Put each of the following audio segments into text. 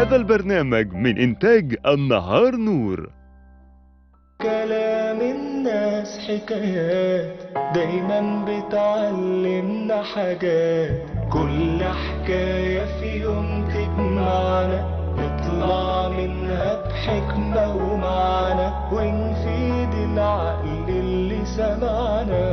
هذا البرنامج من إنتاج النهار نور كلام الناس حكايات دايما بتعلمنا حاجات كل حكاية في يوم تجمعنا نطلع منها بحكمة ومعنى ونفيد العقل اللي سمعنا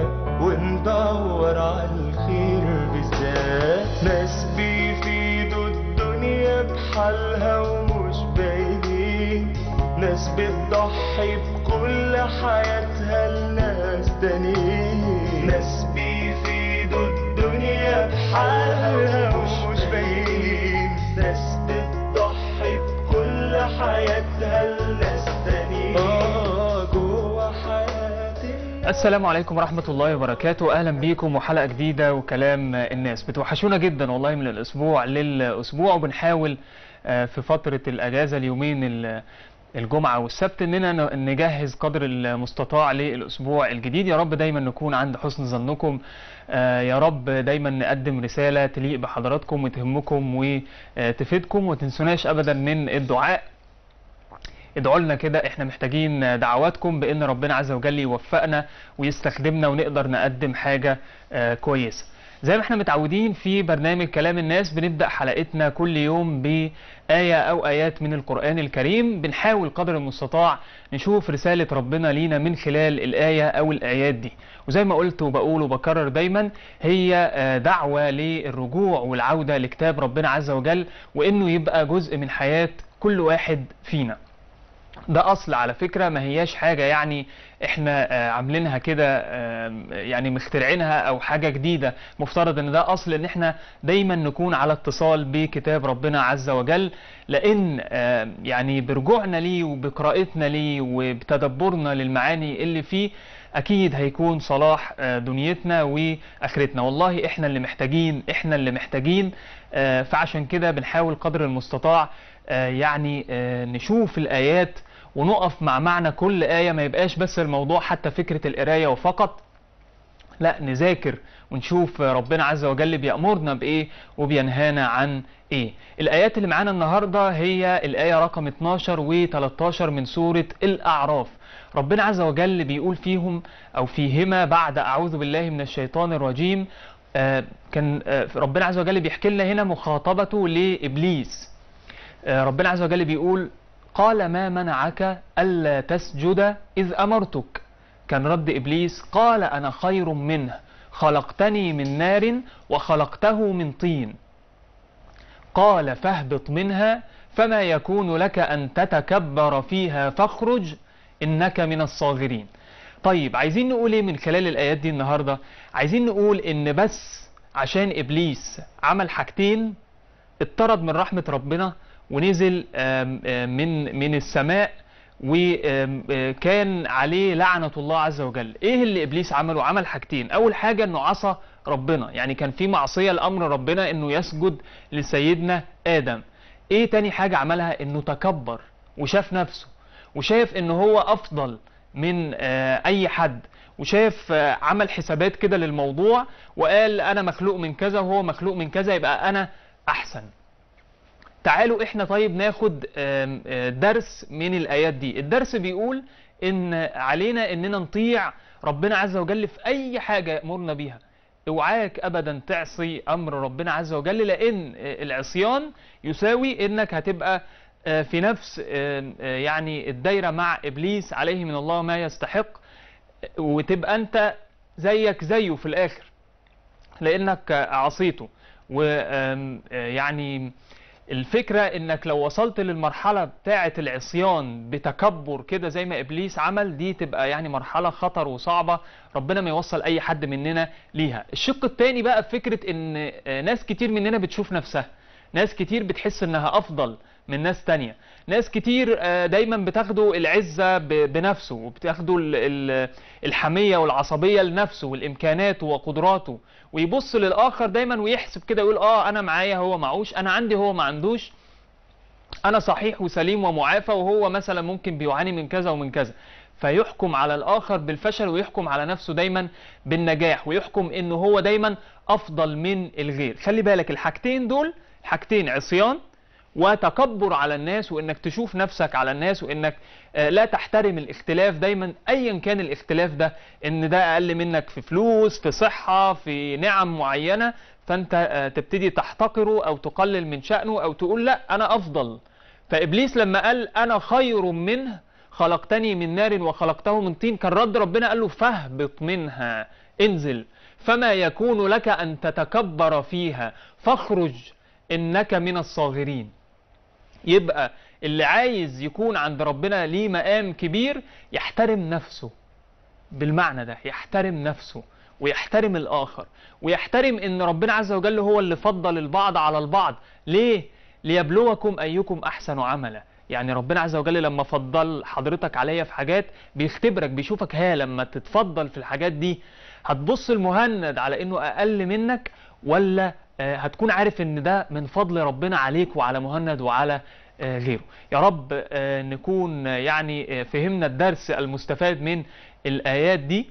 وندور على الخير بالذات ناس بيفيدوا الدنيا بحالها ومش باينين ناس بتضحي بكل حياتها لناس تانيين ناس بيفيدوا الدنيا بحالها ومش باينين ناس بتضحي بكل حياتها لناس تانيين آه جوا حياة الناس السلام عليكم ورحمة الله وبركاته أهلا بيكم وحلقة جديدة وكلام الناس بتوحشونا جدا والله من الأسبوع للأسبوع وبنحاول آه، في فترة الأجازة اليومين ال- الجمعة والسبت إننا ن- نجهز قدر المستطاع للأسبوع الجديد يا رب دايما نكون عند حسن ظنكم آه، يا رب دايما نقدم رسالة تليق بحضراتكم وتهمكم وتفيدكم وتنسوناش أبدا من الدعاء ادعوا لنا كده احنا محتاجين دعواتكم بان ربنا عز وجل يوفقنا ويستخدمنا ونقدر نقدم حاجة آه، كويسة زي ما احنا متعودين في برنامج كلام الناس بنبدأ حلقتنا كل يوم بآية أو آيات من القرآن الكريم بنحاول قدر المستطاع نشوف رسالة ربنا لينا من خلال الآية أو الآيات دي وزي ما قلت وبقول وبكرر دايما هي آه، دعوة للرجوع والعودة لكتاب ربنا عز وجل وإنه يبقى جزء من حياة كل واحد فينا ده اصل على فكره ما هياش حاجه يعني احنا آه، عاملينها كده آه، يعني مخترعينها او حاجه جديده مفترض ان ده اصل ان احنا دايما نكون على اتصال بكتاب ربنا عز وجل لان آه، يعني برجوعنا ليه وبقراءتنا ليه وبتدبرنا للمعاني اللي فيه اكيد هيكون صلاح آه، دنيتنا واخرتنا والله احنا اللي محتاجين احنا اللي محتاجين آه، فعشان كده بنحاول قدر المستطاع آه، يعني آه، نشوف الايات ونقف مع معنى كل آية ما يبقاش بس الموضوع حتى فكرة القراية وفقط لا نذاكر ونشوف ربنا عز وجل بيأمرنا بإيه وبينهانا عن إيه الآيات اللي معانا النهاردة هي الآية رقم 12 و 13 من سورة الأعراف ربنا عز وجل بيقول فيهم أو فيهما بعد أعوذ بالله من الشيطان الرجيم آه، كان آه، ربنا عز وجل بيحكي لنا هنا مخاطبته لإبليس آه، ربنا عز وجل بيقول قال ما منعك ألا تسجد إذ أمرتك كان رد إبليس قال أنا خير منه خلقتني من نار وخلقته من طين قال فاهبط منها فما يكون لك أن تتكبر فيها فاخرج إنك من الصاغرين طيب عايزين نقول ايه من خلال الآيات دي النهاردة عايزين نقول إن بس عشان إبليس عمل حاجتين اطرد من رحمة ربنا ونزل آم، آم، من من السماء وكان عليه لعنة الله عز وجل ايه اللي ابليس عمله عمل حاجتين اول حاجة انه عصى ربنا يعني كان في معصية لامر ربنا انه يسجد لسيدنا ادم ايه تاني حاجة عملها انه تكبر وشاف نفسه وشاف ان هو افضل من آه، اي حد وشاف آه، عمل حسابات كده للموضوع وقال انا مخلوق من كذا وهو مخلوق من كذا يبقى انا احسن تعالوا احنا طيب ناخد آم، آه، درس من الايات دي الدرس بيقول ان علينا اننا نطيع ربنا عز وجل في اي حاجة يأمرنا بيها اوعاك ابدا تعصي امر ربنا عز وجل لان آه، العصيان يساوي انك هتبقى آه، في نفس آم، آه، يعني الدايرة مع ابليس عليه من الله ما يستحق آه، وتبقى انت زيك زيه في الاخر لانك آه، عصيته ويعني الفكرة انك لو وصلت للمرحلة بتاعة العصيان بتكبر كده زي ما ابليس عمل دي تبقى يعني مرحلة خطر وصعبة ربنا ما يوصل اي حد مننا ليها الشق التاني بقى في فكرة ان آه، ناس كتير مننا بتشوف نفسها ناس كتير بتحس انها افضل من ناس تانية ناس كتير آه، دايما بتاخدوا العزة ب- بنفسه وبتاخدوا ال- ال- الحمية والعصبية لنفسه والامكانات وقدراته ويبص للاخر دايما ويحسب كده يقول اه انا معايا هو معوش انا عندي هو ما عندوش انا صحيح وسليم ومعافى وهو مثلا ممكن بيعاني من كذا ومن كذا فيحكم على الاخر بالفشل ويحكم على نفسه دايما بالنجاح ويحكم انه هو دايما افضل من الغير خلي بالك الحاجتين دول حاجتين عصيان وتكبر على الناس وانك تشوف نفسك على الناس وانك آه، لا تحترم الاختلاف دايما ايا كان الاختلاف ده ان ده اقل منك في فلوس في صحة في نعم معينة فانت آه، تبتدي تحتقره او تقلل من شأنه او تقول لا انا افضل فابليس لما قال انا خير منه خلقتني من نار وخلقته من طين كان رد ربنا قال له فاهبط منها انزل فما يكون لك ان تتكبر فيها فاخرج انك من الصاغرين يبقى اللي عايز يكون عند ربنا ليه مقام كبير يحترم نفسه بالمعنى ده يحترم نفسه ويحترم الآخر ويحترم إن ربنا عز وجل هو اللي فضل البعض على البعض ليه؟ ليبلوكم أيكم أحسن عملا يعني ربنا عز وجل لما فضل حضرتك عليا في حاجات بيختبرك بيشوفك ها لما تتفضل في الحاجات دي هتبص المهند على إنه أقل منك ولا آه، هتكون عارف إن ده من فضل ربنا عليك وعلى مهند وعلى آه، غيره يا رب آه، نكون آه، يعني آه، فهمنا الدرس المستفاد من الآيات دي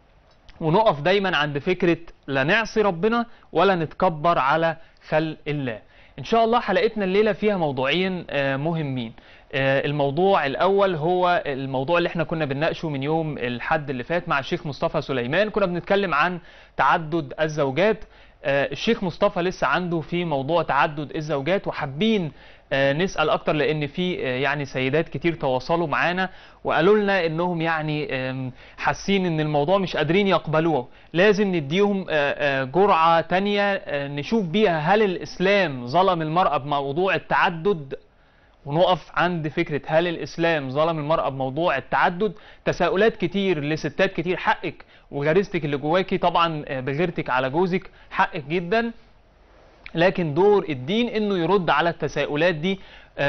ونقف دايما عند فكرة لا نعصي ربنا ولا نتكبر على خلق الله ان شاء الله حلقتنا الليلة فيها موضوعين آه، مهمين آه، الموضوع الاول هو الموضوع اللي احنا كنا بنناقشه من يوم الحد اللي فات مع الشيخ مصطفى سليمان كنا بنتكلم عن تعدد الزوجات آه، الشيخ مصطفى لسه عنده في موضوع تعدد الزوجات وحابين آه، نسأل أكتر لأن في آه، يعني سيدات كتير تواصلوا معانا وقالوا لنا إنهم يعني آم، حاسين إن الموضوع مش قادرين يقبلوه لازم نديهم آه، آه، جرعة تانية آه، نشوف بيها هل الإسلام ظلم المرأة بموضوع التعدد ونقف عند فكرة هل الإسلام ظلم المرأة بموضوع التعدد تساؤلات كتير لستات كتير حقك وغريزتك اللي جواكي طبعا آه، بغيرتك على جوزك حقك جدا لكن دور الدين انه يرد على التساؤلات دي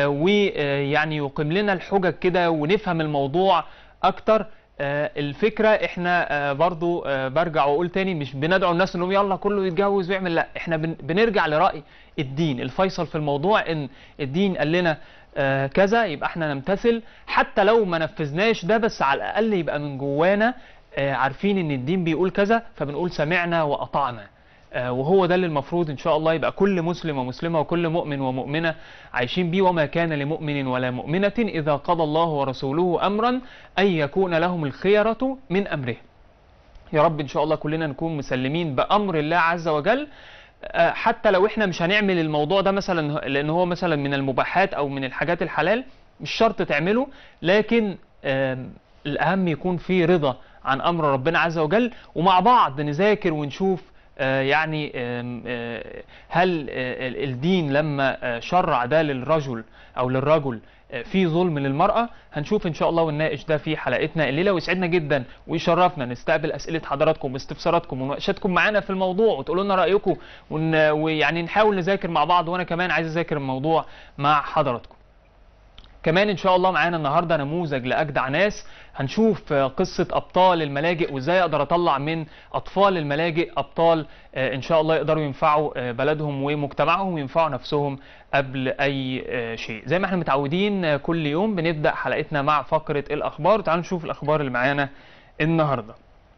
ويعني يقيم لنا الحجج كده ونفهم الموضوع اكتر آه، الفكره احنا آه، برضو آه، برجع واقول تاني مش بندعو الناس انهم يلا كله يتجوز ويعمل لا احنا بن- بنرجع لراي الدين الفيصل في الموضوع ان الدين قال لنا آه، كذا يبقى احنا نمتثل حتى لو ما نفذناش ده بس على الاقل يبقى من جوانا آه، عارفين ان الدين بيقول كذا فبنقول سمعنا واطعنا آه، وهو ده اللي المفروض ان شاء الله يبقى كل مسلم ومسلمه وكل مؤمن ومؤمنه عايشين بيه وما كان لمؤمن ولا مؤمنه اذا قضى الله ورسوله امرا ان يكون لهم الخيره من امره. يا رب ان شاء الله كلنا نكون مسلمين بامر الله عز وجل آه، حتى لو احنا مش هنعمل الموضوع ده مثلا لان هو مثلا من المباحات او من الحاجات الحلال مش شرط تعمله لكن آم، الاهم يكون في رضا عن امر ربنا عز وجل ومع بعض نذاكر ونشوف آه، يعني آم، آه، هل آه، ال- الدين لما آه، شرع ده للرجل او للرجل آه، في ظلم للمرأة هنشوف ان شاء الله ونناقش ده في حلقتنا الليلة ويسعدنا جدا ويشرفنا نستقبل اسئلة حضراتكم واستفساراتكم ومناقشاتكم معانا في الموضوع وتقولوا لنا رأيكم ون... ويعني نحاول نذاكر مع بعض وانا كمان عايز اذاكر الموضوع مع حضراتكم كمان ان شاء الله معانا النهارده نموذج لاجدع ناس هنشوف آه، قصه ابطال الملاجئ وازاي اقدر اطلع من اطفال الملاجئ ابطال آه، ان شاء الله يقدروا ينفعوا آه، بلدهم ومجتمعهم وينفعوا نفسهم قبل اي آه، شيء زي ما احنا متعودين آه، كل يوم بنبدا حلقتنا مع فقره الاخبار تعالوا نشوف الاخبار اللي معانا النهارده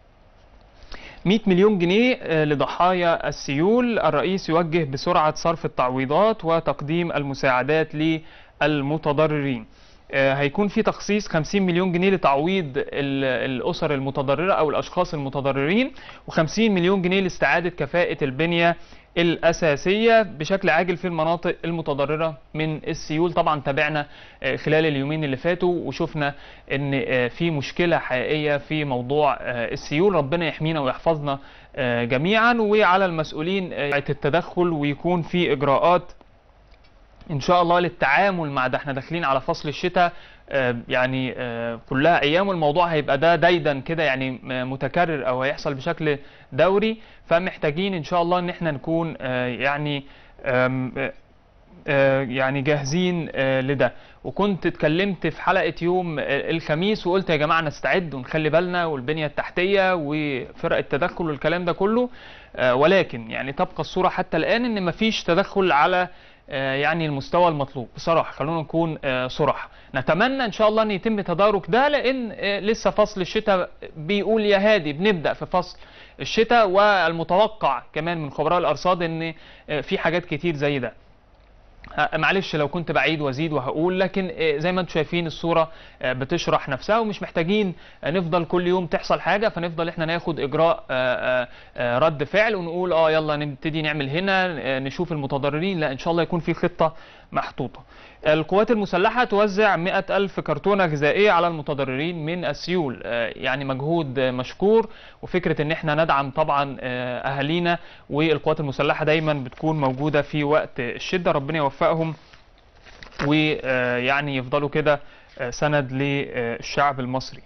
100 مليون جنيه آه، لضحايا السيول الرئيس يوجه بسرعة صرف التعويضات وتقديم المساعدات للمتضررين آه، هيكون في تخصيص 50 مليون جنيه لتعويض ال- الأسر المتضررة أو الأشخاص المتضررين و50 مليون جنيه لاستعادة كفاءة البنية الأساسية بشكل عاجل في المناطق المتضررة من السيول طبعا تابعنا آه، خلال اليومين اللي فاتوا وشفنا ان آه، في مشكلة حقيقية في موضوع آه، السيول ربنا يحمينا ويحفظنا آه، جميعا وعلى المسؤولين آه، التدخل ويكون في إجراءات ان شاء الله للتعامل مع ده احنا داخلين على فصل الشتاء آه، يعني آه، كلها ايام والموضوع هيبقى ده دايدا كده يعني م- متكرر او هيحصل بشكل دوري فمحتاجين ان شاء الله ان احنا نكون آه، يعني آم، آه، آه، يعني جاهزين آه، لده وكنت اتكلمت في حلقة يوم آه، الخميس وقلت يا جماعة نستعد ونخلي بالنا والبنية التحتية وفرق التدخل والكلام ده كله آه، ولكن يعني تبقى الصورة حتى الآن ان مفيش تدخل على آه، يعني المستوى المطلوب بصراحة خلونا نكون آه، صراحة نتمنى ان شاء الله ان يتم تدارك ده لان آه، لسه فصل الشتاء بيقول يا هادي بنبدأ في فصل الشتاء والمتوقع كمان من خبراء الارصاد ان آه، في حاجات كتير زي ده آه، معلش لو كنت بعيد وازيد وهقول لكن آه، زي ما انتم شايفين الصوره آه، بتشرح نفسها ومش محتاجين آه، نفضل كل يوم تحصل حاجه فنفضل احنا ناخد اجراء آه، آه، آه، رد فعل ونقول اه يلا نبتدي نعمل هنا آه، نشوف المتضررين لا ان شاء الله يكون في خطه محطوطه القوات المسلحة توزع 100 ألف كرتونة غذائية على المتضررين من السيول آه، يعني مجهود آه، مشكور وفكرة ان احنا ندعم طبعا آه، أهالينا والقوات المسلحة دايما بتكون موجودة في وقت الشدة ربنا يوفقهم ويعني يفضلوا كده آه، سند للشعب المصري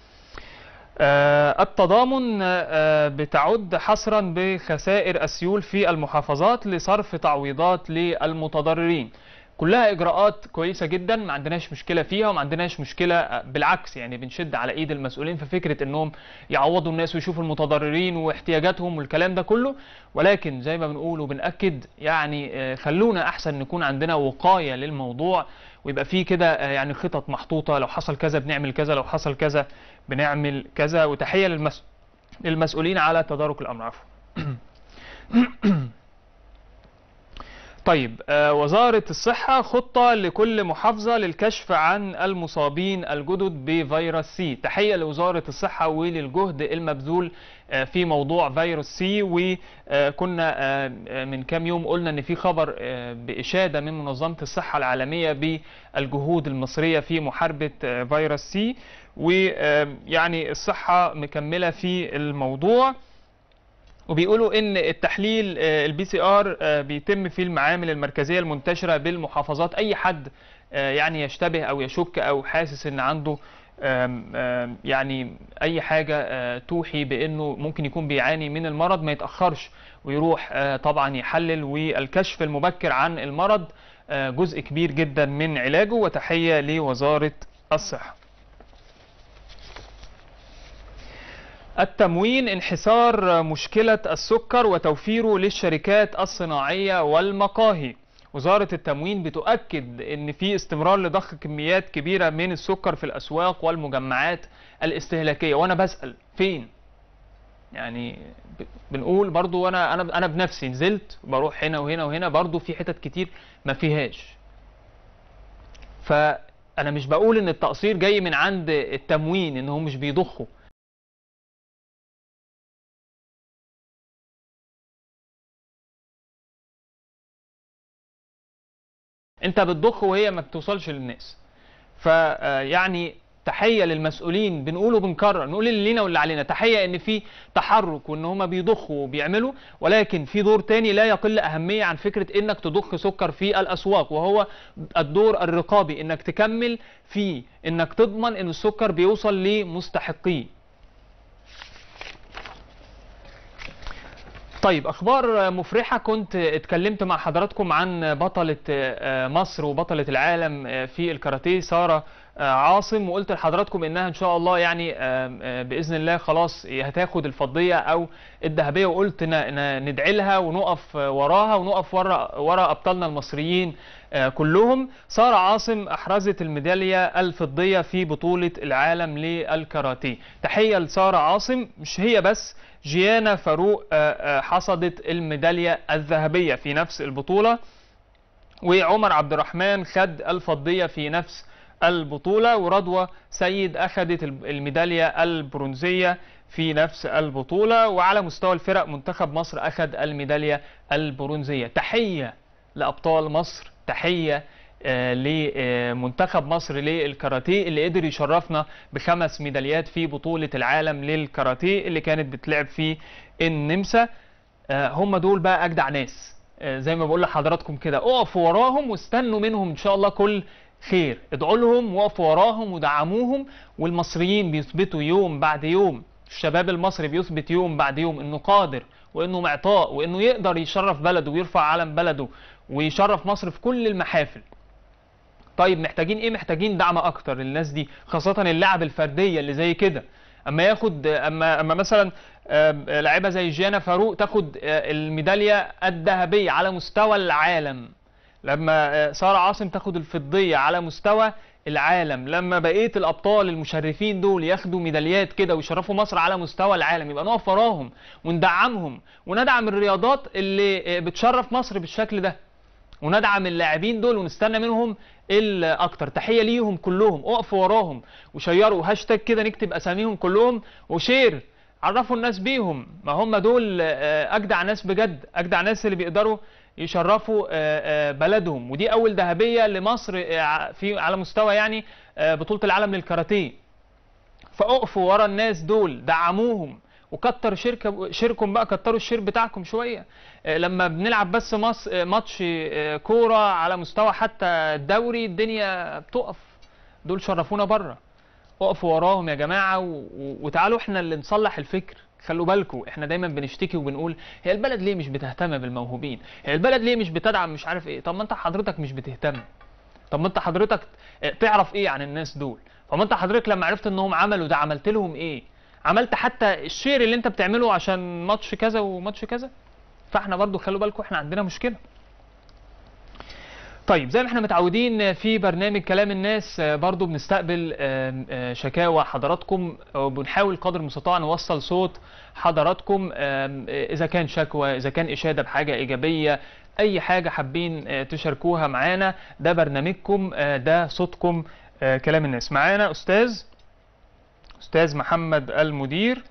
آه، التضامن آه، بتعد حصرا بخسائر السيول في المحافظات لصرف تعويضات للمتضررين كلها اجراءات كويسه جدا ما عندناش مشكله فيها وما عندناش مشكله آه، بالعكس يعني بنشد على ايد المسؤولين في فكره انهم يعوضوا الناس ويشوفوا المتضررين واحتياجاتهم والكلام ده كله ولكن زي ما بنقول وبنأكد يعني آه، خلونا احسن نكون عندنا وقايه للموضوع ويبقى فيه كده آه، يعني خطط محطوطه لو حصل كذا بنعمل كذا لو حصل كذا بنعمل كذا وتحيه للمس... للمسؤولين على تدارك الامر عفوا طيب آه، وزارة الصحة خطة لكل محافظة للكشف عن المصابين الجدد بفيروس سي تحية لوزارة الصحة وللجهد المبذول آه، في موضوع فيروس سي وكنا آه، آه، من كام يوم قلنا ان في خبر آه، بإشادة من منظمة الصحة العالمية بالجهود المصرية في محاربة آه، فيروس سي ويعني الصحة مكملة في الموضوع وبيقولوا ان التحليل البي سي ار بيتم في المعامل المركزيه المنتشره بالمحافظات اي حد آه، يعني يشتبه او يشك او حاسس ان عنده آم، آم، يعني اي حاجه آه، توحي بانه ممكن يكون بيعاني من المرض ما يتاخرش ويروح آه، طبعا يحلل والكشف المبكر عن المرض آه، جزء كبير جدا من علاجه وتحيه لوزاره الصحه التموين انحسار مشكلة السكر وتوفيره للشركات الصناعية والمقاهي وزارة التموين بتؤكد ان في استمرار لضخ كميات كبيرة من السكر في الاسواق والمجمعات الاستهلاكية وانا بسأل فين يعني ب- بنقول برضو انا انا انا بنفسي نزلت بروح هنا وهنا وهنا برضو في حتت كتير ما فيهاش فانا مش بقول ان التقصير جاي من عند التموين ان هم مش بيضخوا انت بتضخ وهي ما بتوصلش للناس فيعني تحيه للمسؤولين بنقول وبنكرر نقول اللي لينا واللي علينا تحيه ان في تحرك وان هم بيضخوا وبيعملوا ولكن في دور تاني لا يقل اهميه عن فكره انك تضخ سكر في الاسواق وهو الدور الرقابي انك تكمل في انك تضمن ان السكر بيوصل لمستحقيه طيب اخبار مفرحه كنت اتكلمت مع حضراتكم عن بطله آه، مصر وبطله العالم آه، في الكاراتيه ساره آه، عاصم وقلت لحضراتكم انها ان شاء الله يعني آه، آه، باذن الله خلاص هتاخد الفضيه او الذهبيه وقلت ن- ن- ندعي لها ونقف آه، وراها ونقف ورا ورا ابطالنا المصريين آه، كلهم ساره عاصم احرزت الميداليه الفضيه في بطوله العالم للكاراتيه تحيه لساره عاصم مش هي بس جيانا فاروق آه، آه، حصدت الميداليه الذهبيه في نفس البطوله وعمر عبد الرحمن خد الفضيه في نفس البطوله ورضوى سيد اخذت الب- الميداليه البرونزيه في نفس البطوله وعلى مستوى الفرق منتخب مصر اخذ الميداليه البرونزيه تحيه لابطال مصر تحيه آه، لمنتخب مصر للكاراتيه اللي قدر يشرفنا بخمس ميداليات في بطولة العالم للكاراتيه اللي كانت بتلعب في النمسا آه، هم دول بقى أجدع ناس آه، زي ما بقول لحضراتكم كده اقفوا وراهم واستنوا منهم إن شاء الله كل خير ادعوا لهم وقفوا وراهم ودعموهم والمصريين بيثبتوا يوم بعد يوم الشباب المصري بيثبت يوم بعد يوم انه قادر وانه معطاء وانه يقدر يشرف بلده ويرفع علم بلده ويشرف مصر في كل المحافل طيب محتاجين ايه محتاجين دعم اكتر للناس دي خاصة اللعب الفردية اللي زي كده اما ياخد اما اما مثلا آم، لاعيبه زي جيانا فاروق تاخد آه، الميداليه الذهبيه على مستوى العالم لما آه، ساره عاصم تاخد الفضيه على مستوى العالم لما بقيه الابطال المشرفين دول ياخدوا ميداليات كده ويشرفوا مصر على مستوى العالم يبقى نقف وراهم وندعمهم وندعم الرياضات اللي آه، بتشرف مصر بالشكل ده وندعم اللاعبين دول ونستنى منهم الاكتر تحيه ليهم كلهم اقفوا وراهم وشيروا هاشتاج كده نكتب اساميهم كلهم وشير عرفوا الناس بيهم ما هم دول آه، اجدع ناس بجد اجدع ناس اللي بيقدروا يشرفوا آه، آه، بلدهم ودي اول ذهبيه لمصر آه، ع- في على مستوى يعني آه، بطوله العالم للكاراتيه فاقفوا ورا الناس دول دعموهم وكتر شركة شيركم بقى كتروا الشير بتاعكم شوية آه، لما بنلعب بس مص... آه، ماتش آه، كورة على مستوى حتى الدوري الدنيا بتقف دول شرفونا بره اقفوا وراهم يا جماعة و... و... وتعالوا احنا اللي نصلح الفكر خلوا بالكم احنا دايما بنشتكي وبنقول هي البلد ليه مش بتهتم بالموهوبين هي البلد ليه مش بتدعم مش عارف ايه طب ما انت حضرتك مش بتهتم طب ما انت حضرتك تعرف ايه عن الناس دول طب ما انت حضرتك لما عرفت انهم عملوا ده عملت لهم ايه عملت حتى الشير اللي انت بتعمله عشان ماتش كذا وماتش كذا فاحنا برضو خلوا بالكم احنا عندنا مشكله طيب زي ما احنا متعودين في برنامج كلام الناس آه، برضو بنستقبل آم، آه، شكاوى حضراتكم وبنحاول قدر المستطاع نوصل صوت حضراتكم آم، آه، اذا كان شكوى اذا كان اشاده بحاجه ايجابيه اي حاجه حابين آه، تشاركوها معانا ده برنامجكم آه، ده صوتكم آه، كلام الناس معانا استاذ استاذ محمد المدير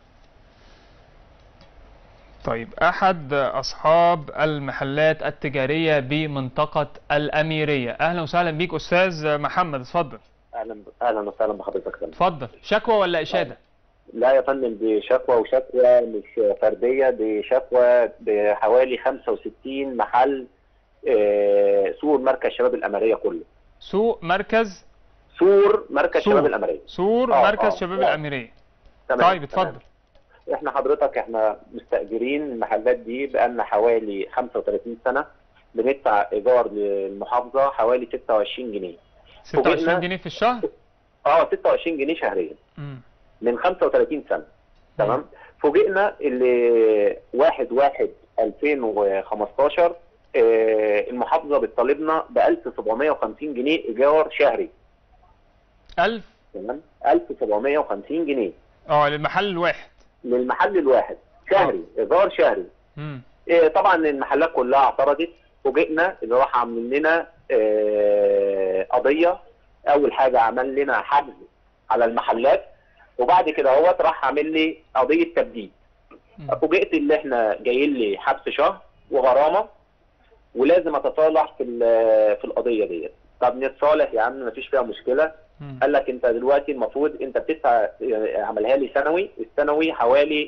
طيب احد اصحاب المحلات التجاريه بمنطقه الاميريه اهلا وسهلا بيك استاذ محمد اتفضل اهلا اهلا وسهلا بحضرتك يا فندم. اتفضل شكوى ولا اشاده لا يا فندم دي شكوى وشكوى مش فرديه دي شكوى بحوالي 65 محل آه، سور مركز شباب الاماريه كله سوق مركز سور مركز سور. شباب الاماريه سور آه، مركز آه، شباب آه. الاميريه تمام طيب اتفضل تمام. احنا حضرتك احنا مستاجرين المحلات دي بقالنا حوالي 35 سنه بندفع ايجار للمحافظه حوالي 26 جنيه 26 فوجئنا- جنيه في الشهر اه 26 جنيه شهريا مم. من 35 سنه تمام فوجئنا اللي 1 1 2015 آه، المحافظه بتطالبنا ب 1750 جنيه ايجار شهري 1000 تمام 1750 جنيه اه للمحل الواحد للمحل الواحد شهري ايجار شهري مم. آه، طبعا المحلات كلها اعترضت فوجئنا اللي راح عاملين لنا آه، قضيه اول حاجه عمل لنا حجز على المحلات وبعد كده هو راح عامل لي قضيه تبديد مم. فوجئت اللي احنا جايين لي حبس شهر وغرامه ولازم اتصالح في ال- في القضيه ديت طب نتصالح يا عم مفيش فيها مشكله مم. قال لك انت دلوقتي المفروض انت بتدفع عملها لي سنوي السنوي حوالي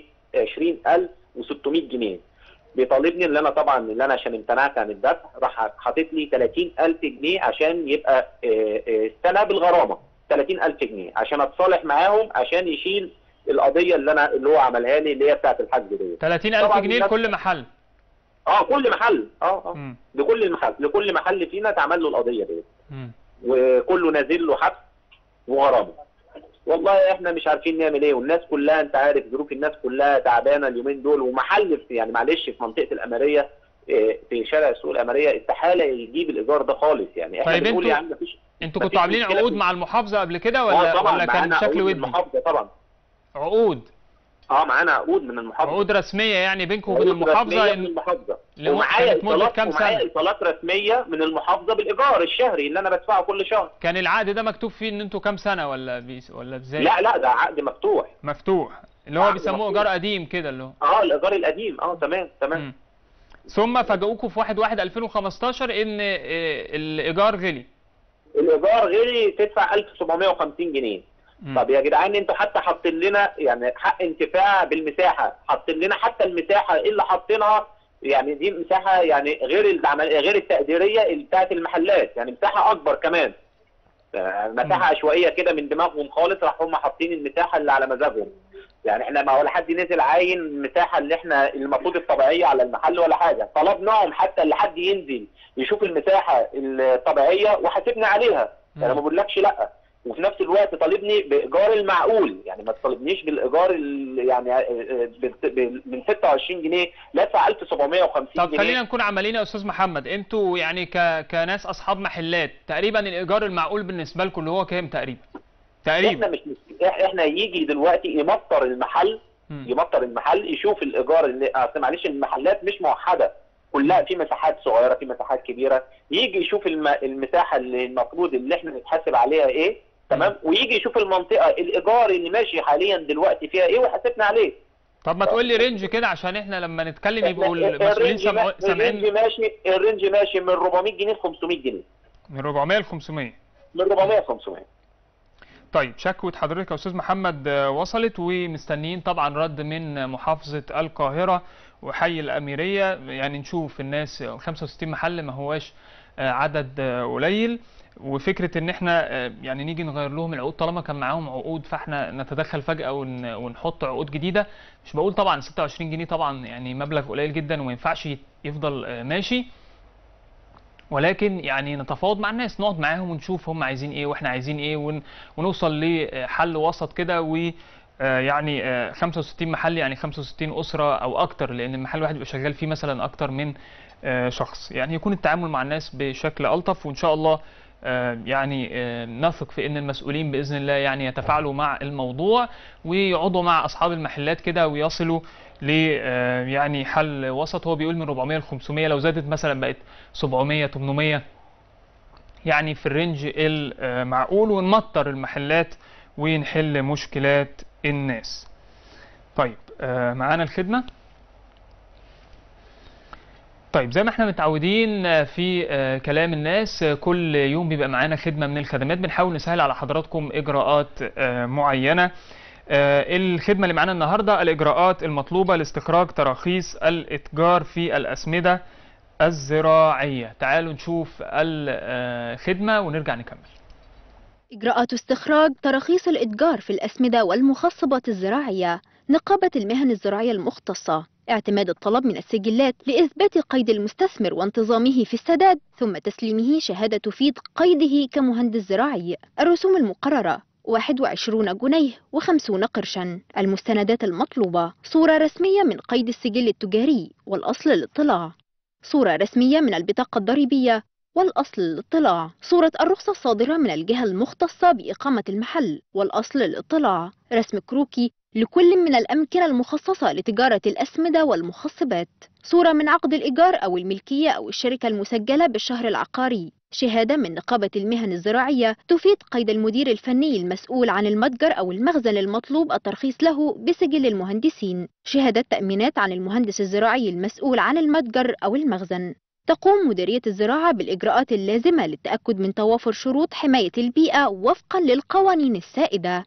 20600 جنيه بيطالبني ان انا طبعا ان انا عشان امتنعت عن الدفع راح حاطط لي 30000 جنيه عشان يبقى اه، اه، السنه بالغرامه 30000 جنيه عشان اتصالح معاهم عشان يشيل القضيه اللي انا اللي هو عملها لي اللي هي بتاعت الحجز ديت 30000 طبعاً جنيه الناس- لكل محل اه كل محل اه اه مم. لكل المحل لكل محل فينا اتعمل له القضيه ديت مم. وكله نازل له حبس وغرامه والله احنا مش عارفين نعمل ايه والناس كلها انت عارف ظروف الناس كلها تعبانه اليومين دول ومحل في يعني معلش في منطقه الاماريه اه، في شارع السوق الاماريه استحاله يجيب الايجار ده خالص يعني احنا طيب بنقول انتوا- يا عم مفيش انتوا مفيش كنتوا عاملين مشكلة عقود في- مع المحافظه قبل كده اه ولا طبعا ولا كان معانا بشكل عقود من ودي المحافظه طبعا عقود اه معانا عقود من المحافظه عقود رسميه يعني بينكم وبين عقود رسمية المحافظه من ان المحافظه لمدة- ومعايا كانت مدة ايصالات كام ومعايا سنة؟ ايصالات رسميه من المحافظه بالايجار الشهري اللي انا بدفعه كل شهر كان العقد ده مكتوب فيه ان انتوا كام سنه ولا بيس ولا ازاي لا لا ده عقد مفتوح مفتوح اللي هو عقد بيسموه مفتوح. ايجار قديم كده اللي هو اه الايجار القديم اه تمام تمام مم. ثم فاجئوكوا في 1 1 2015 ان آه، الايجار غلي الايجار غيري تدفع 1750 جنيه مم. طب يا جدعان انتوا حتى حاطين لنا يعني حق انتفاع بالمساحه حاطين لنا حتى المساحه اللي حاطينها يعني دي مساحه يعني غير العمل غير التقديريه اللي بتاعت المحلات يعني مساحه اكبر كمان آه، مساحه عشوائيه كده من دماغهم خالص راح هم حاطين المساحه اللي على مزاجهم يعني احنا ما ولا حد نزل عاين المساحه اللي احنا المفروض الطبيعيه على المحل ولا حاجه طلبناهم حتى اللي حد ينزل يشوف المساحه الطبيعيه وحاسبنا عليها انا ما بقولكش لا وفي نفس الوقت طالبني بايجار المعقول يعني ما تطالبنيش بالايجار ال- يعني آه، آه، بال- بال- من 26 جنيه لا ادفع 1750 طب جنيه خلينا نكون عمالين يا استاذ محمد انتوا يعني ك... كناس اصحاب محلات تقريبا الايجار المعقول بالنسبه لكم اللي هو كام تقريبا احنا تقريبا مش إح- احنا يجي دلوقتي يمطر المحل مم. يمطر المحل يشوف الايجار اللي اصل معلش المحلات مش موحده كلها في مساحات صغيره في مساحات كبيره يجي يشوف الم... المساحه اللي المفروض اللي احنا نتحاسب عليها ايه تمام ويجي يشوف المنطقه الايجار اللي ماشي حاليا دلوقتي فيها ايه ويحاسبنا عليه طب ما تقول لي رينج كده عشان احنا لما نتكلم يبقوا إحنا المسؤولين الرينج سامعو- ما- الرينج سامعين ماشي الرينج ماشي من 400 جنيه ل 500 جنيه من 400 ل 500 من 400 ل 500 طيب شكوى حضرتك يا استاذ محمد آه، وصلت ومستنيين طبعا رد من محافظة القاهرة وحي الأميرية يعني نشوف الناس 65 محل ما هواش آه، عدد آه، قليل وفكرة ان احنا آه، يعني نيجي نغير لهم العقود طالما كان معاهم عقود فاحنا نتدخل فجأة ون- ونحط عقود جديدة مش بقول طبعا 26 جنيه طبعا يعني مبلغ قليل جدا وما ينفعش يفضل آه، ماشي ولكن يعني نتفاوض مع الناس نقعد معاهم ونشوف هم عايزين ايه واحنا عايزين ايه ون... ونوصل لحل وسط كده و آه، يعني آه، 65 محل يعني 65 أسرة أو أكتر لأن المحل الواحد بيبقى شغال فيه مثلا أكتر من آه، شخص يعني يكون التعامل مع الناس بشكل ألطف وإن شاء الله آه، يعني آه، نثق في ان المسؤولين باذن الله يعني يتفاعلوا مع الموضوع ويقعدوا مع اصحاب المحلات كده ويصلوا ل آه، يعني حل وسط هو بيقول من 400 ل 500 لو زادت مثلا بقت 700 800 يعني في الرينج المعقول ونمطر المحلات ونحل مشكلات الناس طيب آه، معانا الخدمة طيب زي ما احنا متعودين آه، في آه، كلام الناس آه، كل يوم بيبقى معانا خدمة من الخدمات بنحاول نسهل على حضراتكم إجراءات آه، معينة آه، الخدمة اللي معانا النهاردة الإجراءات المطلوبة لاستخراج تراخيص الإتجار في الأسمدة الزراعية تعالوا نشوف الخدمة ونرجع نكمل إجراءات استخراج تراخيص الإتجار في الأسمدة والمخصبات الزراعية نقابة المهن الزراعية المختصة اعتماد الطلب من السجلات لإثبات قيد المستثمر وانتظامه في السداد ثم تسليمه شهادة تفيد قيده كمهندس زراعي الرسوم المقررة 21 جنيه و50 قرشا المستندات المطلوبة صورة رسمية من قيد السجل التجاري والأصل الاطلاع صورة رسمية من البطاقة الضريبية والأصل الاطلاع صورة الرخصة الصادرة من الجهة المختصة بإقامة المحل والأصل الاطلاع رسم كروكي لكل من الأمكنة المخصصة لتجارة الأسمدة والمخصبات صورة من عقد الإيجار أو الملكية أو الشركة المسجلة بالشهر العقاري شهادة من نقابة المهن الزراعية تفيد قيد المدير الفني المسؤول عن المتجر أو المخزن المطلوب الترخيص له بسجل المهندسين شهادة تأمينات عن المهندس الزراعي المسؤول عن المتجر أو المخزن تقوم مديرية الزراعة بالإجراءات اللازمة للتأكد من توافر شروط حماية البيئة وفقا للقوانين السائدة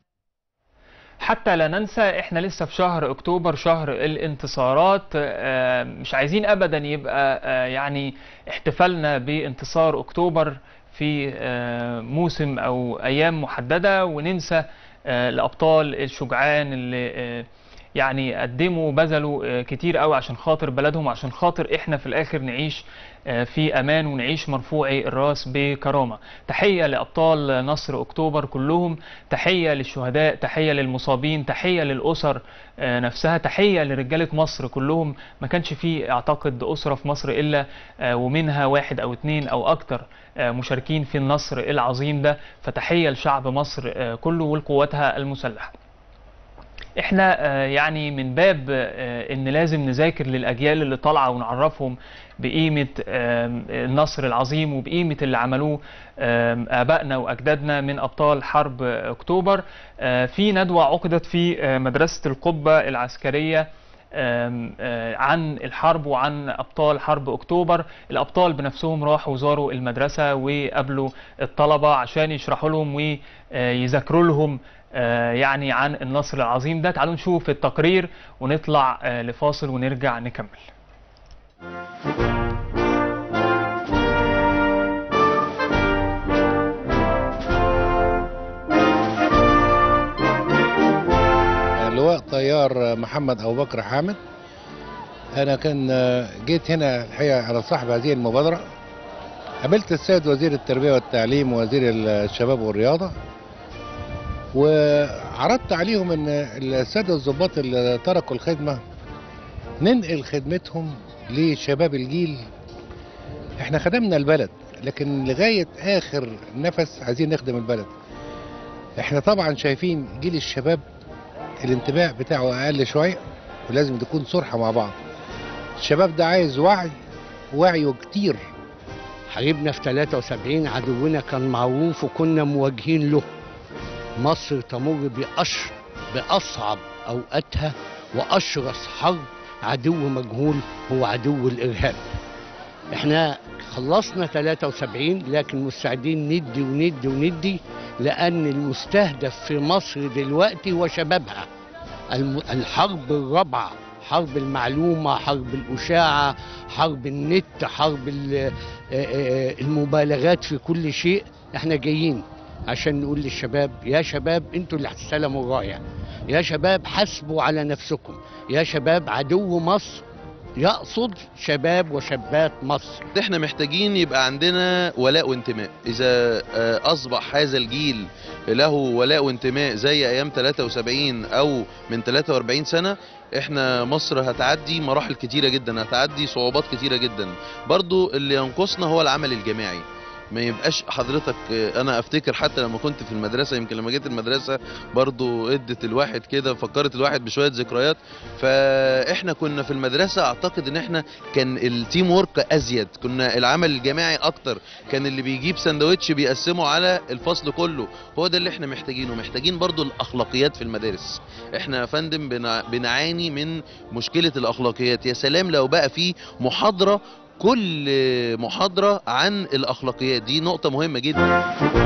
حتى لا ننسى احنا لسه في شهر اكتوبر شهر الانتصارات آه، مش عايزين ابدا يبقى آه، يعني احتفالنا بانتصار اكتوبر في آه، موسم او ايام محددة وننسى آه، الابطال الشجعان اللي آه، يعني قدموا وبذلوا آه، كتير قوي عشان خاطر بلدهم عشان خاطر احنا في الاخر نعيش آه، في امان ونعيش مرفوعي الراس بكرامه تحيه لابطال نصر اكتوبر كلهم تحيه للشهداء تحيه للمصابين تحيه للاسر آه، نفسها تحيه لرجاله مصر كلهم ما كانش في اعتقد اسره في مصر الا آه، ومنها واحد او اتنين او اكتر آه، مشاركين في النصر العظيم ده فتحيه لشعب مصر آه، كله ولقواتها المسلحه احنا آه، يعني من باب آه، ان لازم نذاكر للاجيال اللي طالعه ونعرفهم بقيمه آم، النصر العظيم وبقيمه اللي عملوه آم، ابائنا واجدادنا من ابطال حرب اكتوبر آه، في ندوه عقدت في آه، مدرسه القبه العسكريه آم، آه، عن الحرب وعن ابطال حرب اكتوبر الابطال بنفسهم راحوا زاروا المدرسه وقابلوا الطلبه عشان يشرحوا لهم ويذاكروا لهم آه، يعني عن النصر العظيم ده تعالوا نشوف التقرير ونطلع آه، لفاصل ونرجع نكمل لواء طيار محمد ابو بكر حامد انا كان جيت هنا الحقيقه على صاحب هذه المبادره قابلت السيد وزير التربيه والتعليم ووزير الشباب والرياضه وعرضت عليهم ان الساده الضباط اللي تركوا الخدمه ننقل خدمتهم لشباب الجيل احنا خدمنا البلد لكن لغايه اخر نفس عايزين نخدم البلد احنا طبعا شايفين جيل الشباب الانتباه بتاعه اقل شويه ولازم تكون صرحه مع بعض الشباب ده عايز وعي وعيه كتير حاربنا في 73 عدونا كان معروف وكنا مواجهين له مصر تمر بأش بأصعب أوقاتها وأشرس حرب عدو مجهول هو عدو الإرهاب احنا خلصنا 73 لكن مستعدين ندي وندي وندي لأن المستهدف في مصر دلوقتي هو شبابها الم- الحرب الرابعة حرب المعلومة حرب الأشاعة حرب النت حرب ال- آه، آه، المبالغات في كل شيء احنا جايين عشان نقول للشباب يا شباب انتوا اللي هتستلموا الرايه يا شباب حاسبوا على نفسكم يا شباب عدو مصر يقصد شباب وشابات مصر احنا محتاجين يبقى عندنا ولاء وانتماء اذا آه، اصبح هذا الجيل له ولاء وانتماء زي ايام 73 او من 43 سنة احنا مصر هتعدي مراحل كتيرة جدا هتعدي صعوبات كتيرة جدا برضو اللي ينقصنا هو العمل الجماعي ما يبقاش حضرتك آه، انا افتكر حتى لما كنت في المدرسه يمكن لما جيت المدرسه برضو ادت الواحد كده فكرت الواحد بشويه ذكريات فاحنا كنا في المدرسه اعتقد ان احنا كان التيم ورك ازيد كنا العمل الجماعي اكتر كان اللي بيجيب سندوتش بيقسمه على الفصل كله هو ده اللي احنا محتاجينه محتاجين برضو الاخلاقيات في المدارس احنا يا فندم بنع- بنعاني من مشكله الاخلاقيات يا سلام لو بقى في محاضره كل محاضره عن الاخلاقيات دي نقطه مهمه جدا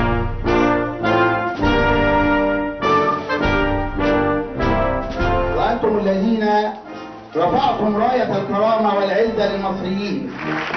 وأنتم الذين رفعتم راية الكرامة والعزة للمصريين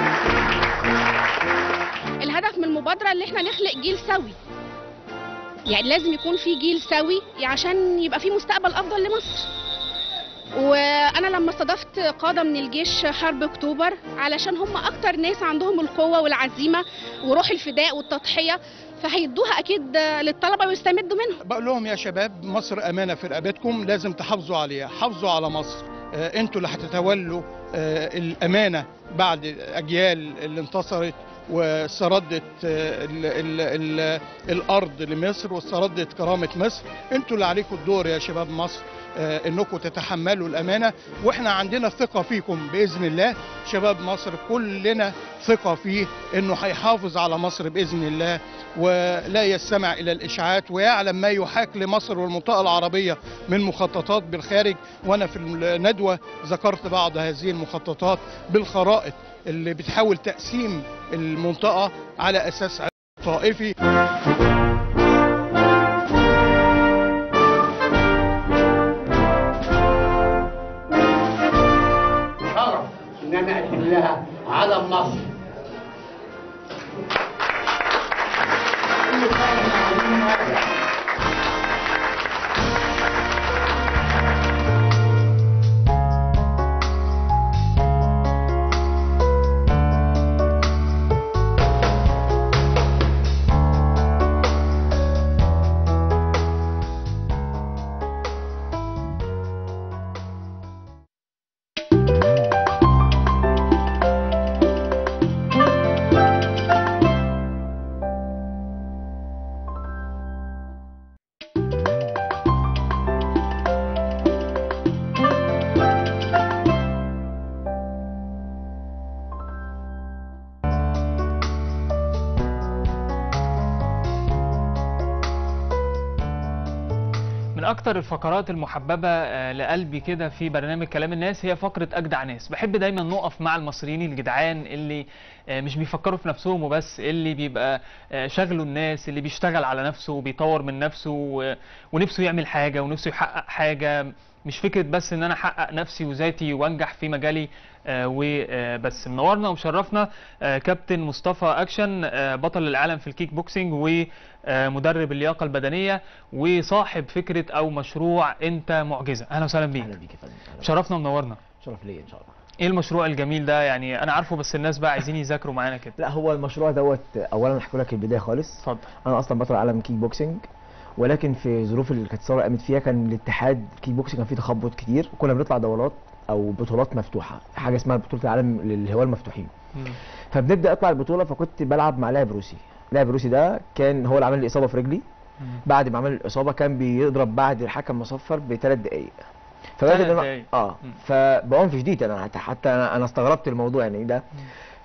الهدف من المبادرة اللي احنا نخلق جيل سوي يعني لازم يكون في جيل سوي عشان يبقى في مستقبل أفضل لمصر وأنا لما استضفت قادة من الجيش حرب أكتوبر علشان هم أكتر ناس عندهم القوة والعزيمة وروح الفداء والتضحية فهيدوها أكيد للطلبة ويستمدوا منهم بقول لهم يا شباب مصر امانه في رقبتكم لازم تحافظوا عليها حافظوا على مصر آه، انتوا اللي هتتولوا آه، الامانه بعد اجيال اللي انتصرت واستردت آه، ال ال ال الارض لمصر واستردت كرامه مصر انتوا اللي عليكم الدور يا شباب مصر آه، انكم تتحملوا الامانه واحنا عندنا ثقه فيكم باذن الله شباب مصر كلنا ثقه فيه انه هيحافظ على مصر باذن الله ولا يستمع الى الاشاعات ويعلم ما يحاك لمصر والمنطقه العربيه من مخططات بالخارج وانا في الندوه ذكرت بعض هذه المخططات بالخرائط اللي بتحاول تقسيم المنطقه على اساس طائفي شرف ان انا اقدم لها علم مصر من اكتر الفقرات المحببه آه، لقلبي كده في برنامج كلام الناس هي فقره اجدع ناس بحب دايما نقف مع المصريين الجدعان اللي آه، مش بيفكروا في نفسهم وبس اللي بيبقى آه، شغله الناس اللي بيشتغل على نفسه وبيطور من نفسه و- ونفسه يعمل حاجه ونفسه يحقق حاجه مش فكره بس ان انا احقق نفسي وذاتي وانجح في مجالي آه، وبس منورنا ومشرفنا آه، كابتن مصطفى اكشن آه، بطل العالم في الكيك بوكسينج ومدرب اللياقه البدنيه وصاحب فكره او مشروع انت معجزه اهلا وسهلا بيك اهلا بيك يا فندم أهلا شرفنا ومنورنا بيك. شرف ليا ان شاء الله ايه المشروع الجميل ده يعني انا عارفه بس الناس بقى عايزين يذاكروا معانا كده لا هو المشروع دوت اولا احكي لك البدايه خالص اتفضل انا اصلا بطل عالم كيك بوكسنج ولكن في ظروف اللي كانت الثوره قامت فيها كان الاتحاد الكيك بوكسنج كان فيه تخبط كتير وكنا بنطلع دورات او بطولات مفتوحه حاجه اسمها بطوله العالم للهواه المفتوحين فبنبدا اطلع البطوله فكنت بلعب مع لاعب روسي اللاعب الروسي ده كان هو اللي عمل لي اصابه في رجلي بعد ما عمل الاصابه كان بيضرب بعد الحكم مصفر بثلاث دقائق فبدأت ثلاث إن أنا- دقايق. اه مم. فبعنف شديد انا حتى حتى انا, أنا استغربت الموضوع يعني ده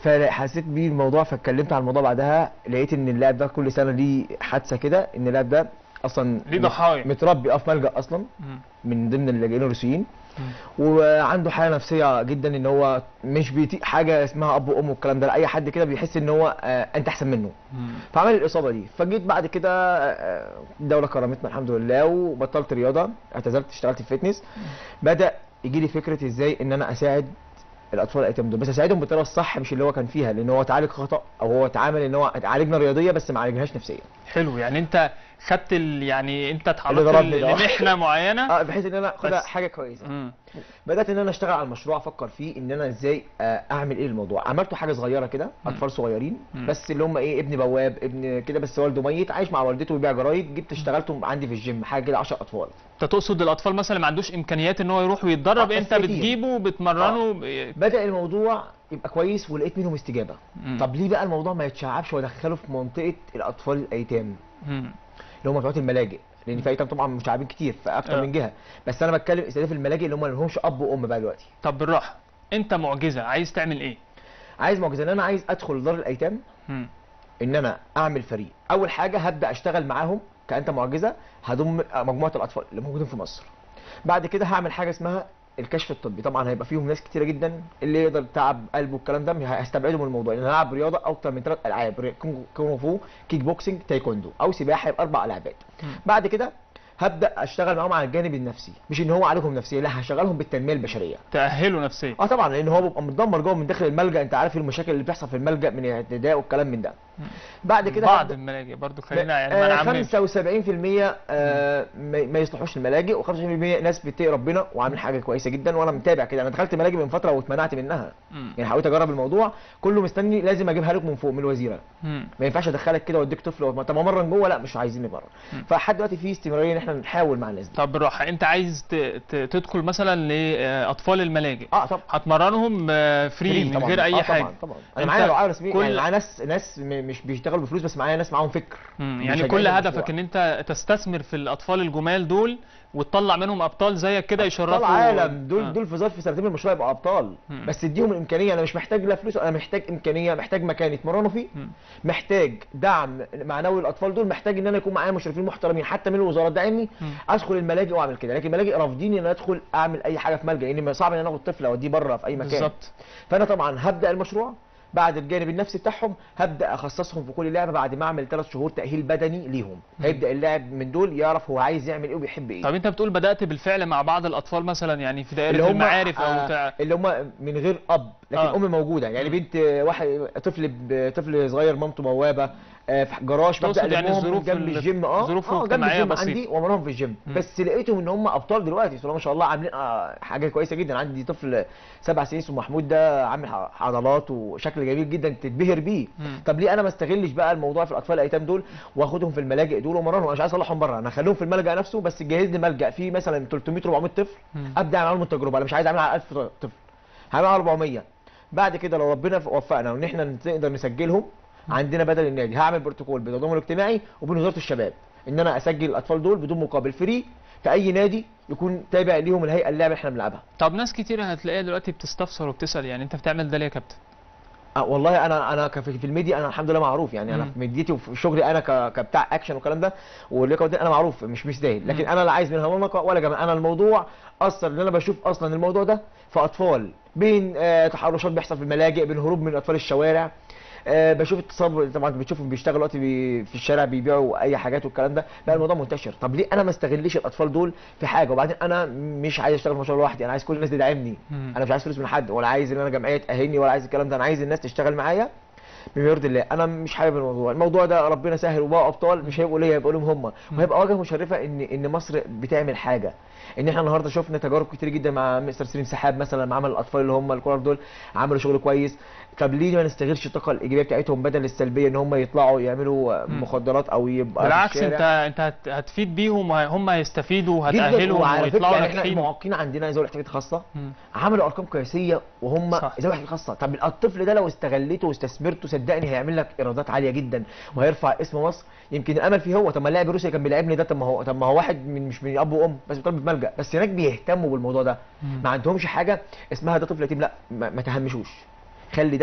فحسيت بيه الموضوع فاتكلمت عن الموضوع بعدها لقيت ان اللاعب ده كل سنه ليه حادثه كده ان اللاعب ده اصلا ليه ضحايا. متربي اه في ملجا اصلا مم. من ضمن اللاجئين الروسيين مم. وعنده حاله نفسيه جدا ان هو مش بيطيق حاجه اسمها اب وام والكلام ده لا اي حد كده بيحس ان هو آه انت احسن منه مم. فعمل الاصابه دي فجيت بعد كده آه، الدوله كرمتنا الحمد لله وبطلت رياضه اعتزلت اشتغلت في فتنس بدا يجي لي فكره ازاي ان انا اساعد الاطفال الايتام دول بس اساعدهم بالطريقه الصح مش اللي هو كان فيها لان هو اتعالج خطا او هو اتعامل ان هو عالجنا رياضيه بس ما عالجناش نفسيا حلو يعني انت خدت ال... يعني انت اتعرضت ضربني ل- ده. لمحنه معينه اه بحيث ان انا اخدها بس. حاجه كويسه مم. بدات ان انا اشتغل على المشروع افكر فيه ان انا ازاي آه، اعمل ايه الموضوع عملته حاجه صغيره كده اطفال صغيرين مم. بس اللي هم ايه ابن بواب ابن كده بس والده ميت عايش مع والدته بيبيع جرايد جبت اشتغلتهم عندي في الجيم حاجه كده 10 اطفال انت تقصد الاطفال مثلا ما عندوش امكانيات ان هو يروح ويتدرب آه، انت بس كتير. بتجيبه بتمرنه ب... بدا الموضوع يبقى كويس ولقيت منهم استجابه مم. طب ليه بقى الموضوع ما يتشعبش وادخله في منطقه الاطفال الايتام مم. اللي هم بتوع الملاجئ لان في ايتام طبعا مشعبين كتير في اكتر آه. من جهه بس انا بتكلم استهداف الملاجئ اللي هم ما لهمش اب وام بقى دلوقتي طب بالراحه انت معجزه عايز تعمل ايه عايز معجزه ان انا عايز ادخل دار الايتام مم. ان انا اعمل فريق اول حاجه هبدا اشتغل معاهم كانت معجزه هضم مجموعه الاطفال اللي موجودين في مصر بعد كده هعمل حاجه اسمها الكشف الطبي طبعا هيبقى فيهم ناس كتيره جدا اللي يقدر تعب قلبه الكلام ده هستبعده من الموضوع لان انا هلعب رياضه اكتر من ثلاث العاب ري- كونغ كونغ فو كيك بوكسنج تايكوندو او سباحه يبقى اربع العابات مم. بعد كده هبدا اشتغل معاهم على الجانب النفسي مش ان هو عليهم نفسيا لا هشغلهم بالتنميه البشريه تاهله نفسيا اه طبعا لان هو بيبقى متدمر جوه من داخل الملجا انت عارف المشاكل اللي بتحصل في الملجا من الاعتداء والكلام من ده بعد كده بعض هبدأ- الملاجئ برضو خلينا يعني ما آه، نعممش 75% آه، ما ما يصلحوش الملاجئ و25% ناس بتتقي ربنا وعامل حاجه كويسه جدا وانا متابع كده انا دخلت ملاجئ من فتره واتمنعت منها مم. يعني حاولت اجرب الموضوع كله مستني لازم اجيبها لك من فوق من الوزيره مم. ما ينفعش ادخلك كده واديك طفل وما- طب امرن جوه لا مش عايزين نمرن مم. فلحد دلوقتي في استمراريه ان احنا نحاول مع الناس دي طب بالراحه انت عايز ت... ت... تدخل مثلا لاطفال الملاجئ اه طبعا هتمرنهم آه، فري من طبعاً. غير اي آه حاجه طبعا طبعا انا أنت معايا رعايه رسميه كل- يعني معايا ناس ناس م- مش بيشتغلوا بفلوس بس معايا ناس معاهم فكر مم. مش يعني هجيب كل المشروع. هدفك ان انت تستثمر في الاطفال الجمال دول وتطلع منهم ابطال زيك كده يشرفوا ابطال عالم دول آه. دول في ظرف سنتين من المشروع يبقوا ابطال مم. بس اديهم الامكانيه انا مش محتاج لا فلوس انا محتاج امكانيه محتاج مكان يتمرنوا فيه مم. محتاج دعم معنوي للاطفال دول محتاج ان انا يكون معايا مشرفين محترمين حتى من الوزاره تدعمني مم. ادخل الملاجئ واعمل كده لكن الملاجئ رافضين ان انا ادخل اعمل اي حاجه في ملجا لان صعب ان انا اخد طفل اوديه بره في اي مكان بالظبط فانا طبعا هبدا المشروع بعد الجانب النفسي بتاعهم هبدا اخصصهم في كل لعبه بعد ما اعمل ثلاث شهور تاهيل بدني ليهم هيبدا اللاعب من دول يعرف هو عايز يعمل ايه وبيحب ايه طب انت بتقول بدات بالفعل مع بعض الاطفال مثلا يعني في اللي دائره هم المعارف او آه تع... اللي هم من غير اب لكن آه. ام موجوده يعني مم. بنت آه، واحد طفل ب- طفل صغير مامته بوابه آه، في جراج تقصد ببدا يعني ألمهم الظروف جنب ال- الجيم اه ظروف اه جنب اجتماعية الجيم بسيطة. عندي وامرهم في الجيم مم. بس لقيتهم ان هم ابطال دلوقتي بسم الله ما شاء الله عاملين آه، حاجه كويسه جدا عندي طفل سبع سنين اسمه محمود ده عامل ح- عضلات وشكل جميل جدا تتبهر بيه مم. طب ليه انا ما استغلش بقى الموضوع في الاطفال الايتام دول واخدهم في الملاجئ دول وامرنهم انا مش عايز اطلعهم بره انا اخليهم في الملجا نفسه بس جهز لي ملجا فيه مثلا 300 400 طفل مم. ابدا اعمل لهم التجربه انا مش عايز اعملها على 1000 طفل هعملها على 400 بعد كده لو ربنا وفقنا وان احنا نقدر نسجلهم عندنا بدل النادي هعمل بروتوكول بين التضامن الاجتماعي وبين وزاره الشباب ان انا اسجل الاطفال دول بدون مقابل فري في اي نادي يكون تابع ليهم الهيئه اللعبه اللي احنا بنلعبها طب ناس كتير هتلاقيها دلوقتي بتستفسر وبتسال يعني انت بتعمل ده ليه يا كابتن أه والله انا انا كف- في الميديا انا الحمد لله معروف يعني انا مم. في ميديتي وفي شغلي انا ك- كبتاع اكشن والكلام ده واللياقه دي انا معروف مش مستاهل لكن مم. انا لا عايز منها منقه ولا جمال انا الموضوع اثر ان انا بشوف اصلا الموضوع ده في اطفال بين آه تحرشات بيحصل في الملاجئ بين هروب من اطفال الشوارع آه بشوف اتصاب طبعا بتشوفهم بيشتغلوا دلوقتي بي في الشارع بيبيعوا اي حاجات والكلام ده لا الموضوع منتشر طب ليه انا ما استغلش الاطفال دول في حاجه وبعدين انا مش عايز اشتغل في مشروع لوحدي انا عايز كل الناس تدعمني مم. انا مش عايز فلوس من حد ولا عايز ان انا جمعيه تاهلني ولا عايز الكلام ده انا عايز الناس تشتغل معايا بما يرضي الله انا مش حابب الموضوع الموضوع ده ربنا سهل وبقوا ابطال مش هيبقوا ليا هيبقوا لهم هم وهيبقى واجهه مشرفه ان ان مصر بتعمل حاجه ان احنا النهارده شفنا تجارب كتير جدا مع مستر سليم سحاب مثلا مع عمل الاطفال اللي هم الكبار دول عملوا شغل كويس طب ليه ما نستغلش الطاقه الايجابيه بتاعتهم بدل السلبيه ان هم يطلعوا يعملوا مم. مخدرات او يبقى في بالعكس انت الشارع. انت هت- هتفيد بيهم وهم هيستفيدوا جدا وهتاهلهم وعلى فكره ويطلعوا يعني احنا ناجحين المعاقين عندنا ذوي الاحتياجات الخاصه مم. عملوا ارقام قياسيه وهم صح. ذوي الاحتياجات الخاصه طب الطفل ده لو استغليته واستثمرته صدقني هيعمل لك ايرادات عاليه جدا وهيرفع اسم مصر يمكن الامل فيه هو طب ما اللاعب الروسي كان بيلعبني ده طب ما هو طب ما هو واحد من مش من اب وام بس بيطلب ملجا بس هناك بيهتموا بالموضوع ده مم. ما عندهمش حاجه اسمها ده طفل يتيم لا ما, ما تهمشوش خلي ده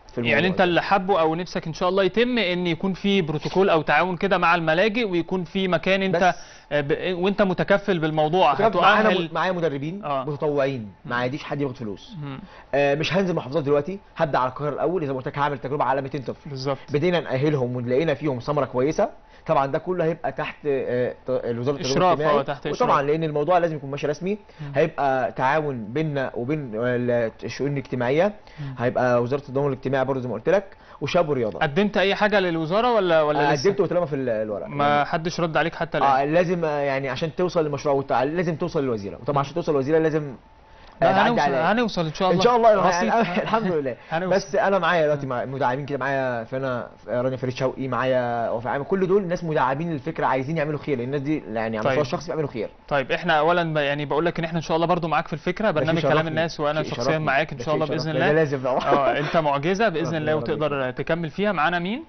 في الموضوع يعني انت ده. اللي حابه او نفسك ان شاء الله يتم ان يكون في بروتوكول او تعاون كده مع الملاجئ ويكون في مكان انت بس- آه، ب... وانت متكفل بالموضوع كنت معانا هتؤهل معايا مدربين آه. متطوعين ما عاديش حد ياخد فلوس مم. آه مش هنزل محافظات دلوقتي هبدا على القاهره الاول زي ما قلت لك هعمل تجربه على 200 طفل بالظبط بدينا نأهلهم ولقينا فيهم ثمره كويسه طبعا ده كله هيبقى تحت آه، ت- وزاره التضامن إشراف، الاجتماعي آه، تحت وطبعا إشراف. لان الموضوع لازم يكون ماشي رسمي هيبقى تعاون بيننا وبين ال- الشؤون الاجتماعيه هيبقى وزاره التضامن الاجتماعي برضه زي ما قلت لك وشاب ورياضه قدمت اي حاجه للوزاره ولا ولا آه، لسه؟ قدمت واترمى في ال- الورق ما حدش رد عليك حتى الان اه لازم آه، يعني عشان توصل للمشروع والتع- لازم توصل للوزيره وطبعا عشان توصل للوزيره لازم آه، لا، تعدي هنوصل عليا. هنوصل ان شاء الله ان شاء الله بسيط. يعني الحمد لله هنوصل. بس انا معايا دلوقتي مع مدعمين كده معايا فانا رانيا فريد شوقي معايا وفاء عامر كل دول ناس مدعمين للفكره عايزين يعملوا خير لان الناس دي يعني على طيب. المستوى الشخصي بيعملوا خير طيب احنا اولا ب- يعني بقول لك ان احنا ان شاء الله برضو معاك في الفكره برنامج شرف كلام لي. الناس وانا شيء شخصيا شرف لي. معاك ان ده شاء الله شيء باذن شرف الله لي. ده لازم طبعا. اه انت معجزه باذن ربنا الله يبارك وتقدر تكمل فيها معانا مين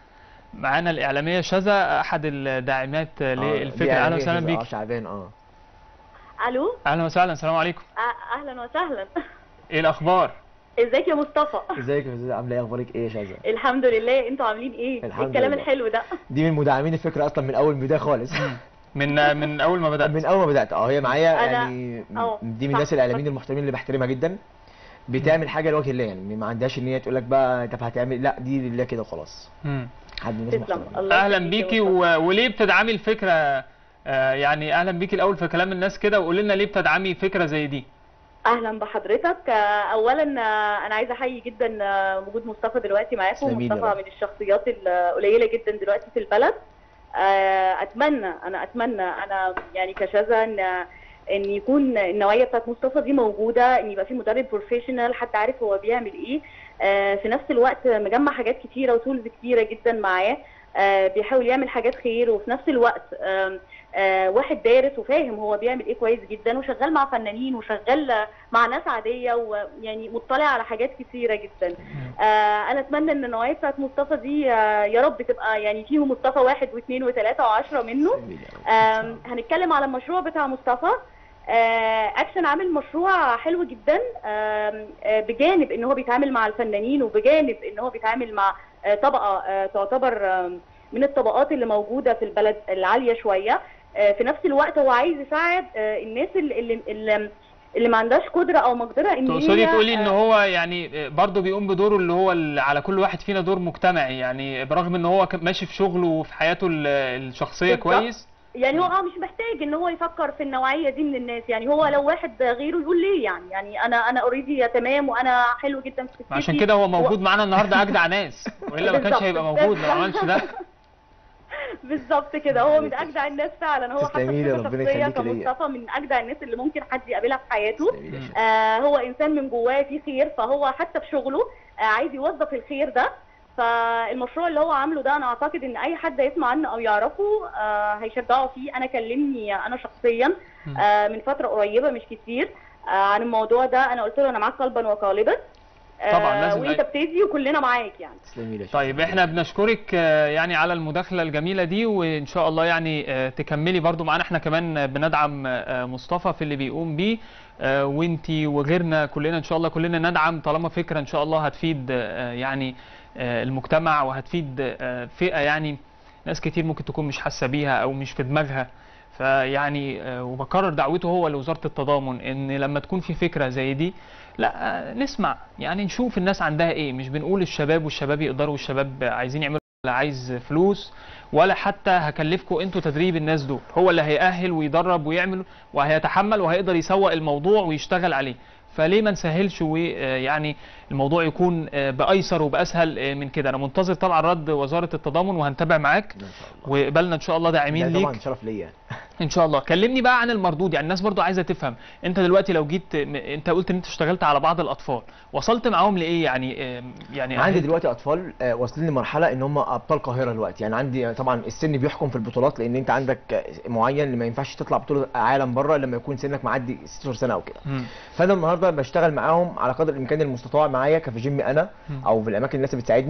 معانا الاعلاميه شذا احد الداعمات آه، للفكره دي اهلا أهمية وسهلا جزء- بيك اه شعبان اه الو اهلا وسهلا السلام عليكم أ- اهلا وسهلا ايه الاخبار ازيك يا مصطفى ازيك يا استاذ عامله ايه اخبارك ايه يا شاذة الحمد لله انتوا عاملين ايه الحمد الكلام لله. الحلو ده دي من مدعمين الفكره اصلا من اول البدايه خالص من من اول ما بدات من اول ما بدات اه هي معايا أنا- يعني اه، دي من صح. الناس الاعلاميين المحترمين اللي بحترمها جدا بتعمل حاجه لوجه الله يعني ما عندهاش ان هي تقول لك بقى طب هتعمل لا دي لله كده وخلاص مم. حد من الناس تسلم محترمه الله اهلا يخليك يا بيكي مصطفى. و... وليه بتدعمي الفكره آه يعني اهلا بيكي الاول في كلام الناس كده وقولي لنا ليه بتدعمي فكره زي دي اهلا بحضرتك آه، اولا آه، انا عايزه احيي جدا آه، وجود مصطفى دلوقتي معاكم تسلمي لي يا مصطفى رب. من الشخصيات القليله جدا دلوقتي في البلد آه، اتمنى انا اتمنى انا يعني كشذا ان ان يكون النوعيه بتاعت مصطفى دي موجوده ان يبقى في مدرب بروفيشنال حتى عارف هو بيعمل ايه آه، في نفس الوقت مجمع حاجات كتيره وتولز كتيره جدا معاه آه، بيحاول يعمل حاجات خير وفي نفس الوقت آم، آه، واحد دارس وفاهم هو بيعمل ايه كويس جدا وشغال مع فنانين وشغال مع ناس عاديه ويعني مطلع على حاجات كتيره جدا آه، انا اتمنى ان النوعيه بتاعت مصطفى دي آه، يا رب تبقى يعني فيهم مصطفى واحد واثنين وثلاثه وعشرة منه آم، هنتكلم على المشروع بتاع مصطفى آه، اكشن عامل مشروع حلو جدا آم، آه، بجانب ان هو بيتعامل مع الفنانين وبجانب ان هو بيتعامل مع آه، طبقه آه، تعتبر آم، من الطبقات اللي موجوده في البلد العاليه شويه آه، في نفس الوقت هو عايز يساعد آه، الناس اللي اللي, اللي, اللي ما عندهاش قدره او مقدره ان تقصدي هي تقولي ان آه، هو يعني برضه بيقوم بدوره اللي هو اللي على كل واحد فينا دور مجتمعي يعني برغم ان هو ك- ماشي في شغله وفي حياته ال- الشخصيه بالظبط. كويس يعني هو اه مش محتاج ان هو يفكر في النوعيه دي من الناس يعني هو لو واحد غيره يقول ليه يعني يعني انا انا اوريدي تمام وانا حلو جدا في سكتي عشان كده هو موجود و- معانا النهارده اجدع ناس والا ما كانش بالظبط. هيبقى موجود لو ما عملش ده بالظبط كده هو من اجدع الناس فعلا هو حتى تسلمي لي، بصفة ربنا شخصيه يخليكي ليا. كمصطفى من اجدع الناس اللي ممكن حد يقابلها في حياته آه هو انسان من جواه فيه خير فهو حتى في شغله آه عايز يوظف الخير ده فالمشروع اللي هو عامله ده انا اعتقد ان اي حد يسمع عنه او يعرفه آه هيشجعه فيه انا كلمني انا شخصيا آه من فتره قريبه مش كتير آه عن الموضوع ده انا قلت له انا معاك قلبا وقالبا آه طبعاً، لازم وانت أي- ابتدي وكلنا معاك يعني تسلمي لي يا طيب احنا بنشكرك آه، يعني على المداخله الجميله دي وان شاء الله يعني آه، تكملي برضو معانا احنا كمان آه، بندعم آه، مصطفى في اللي بيقوم بيه آه، وانتي وغيرنا كلنا ان شاء الله كلنا ندعم طالما فكره ان شاء الله هتفيد آه، يعني آه، المجتمع وهتفيد آه، فئه يعني ناس كتير ممكن تكون مش حاسه بيها او مش في دماغها فيعني آه، وبكرر دعوته هو لوزاره التضامن ان لما تكون في فكره زي دي لا آه، نسمع يعني نشوف الناس عندها ايه مش بنقول الشباب والشباب يقدروا والشباب عايزين يعملوا ولا عايز فلوس ولا حتى هكلفكم انتوا تدريب الناس دول هو اللي هيأهل ويدرب ويعمل وهيتحمل وهيقدر يسوق الموضوع ويشتغل عليه فليه ما نسهلش ويعني الموضوع يكون آه، بايسر وباسهل آه، من كده انا منتظر طبعا رد وزاره التضامن وهنتابع معاك وقبلنا ان شاء الله داعمين ده ليك طبعا شرف ليا ان شاء الله كلمني بقى عن المردود يعني الناس برضو عايزه تفهم انت دلوقتي لو جيت م- انت قلت ان انت اشتغلت على بعض الاطفال وصلت معاهم لايه يعني آم، يعني عندي أهل- دلوقتي اطفال آه، واصلين لمرحله ان هم ابطال القاهره دلوقتي يعني عندي آه، طبعا السن بيحكم في البطولات لان انت عندك آه، معين اللي ما ينفعش تطلع بطوله عالم بره لما يكون سنك معدي 16 سنه او كده مم. فانا النهارده بشتغل معاهم على قدر الامكان المستطاع معايا كفي جيم انا مم. او في الاماكن اللي الناس بتساعدني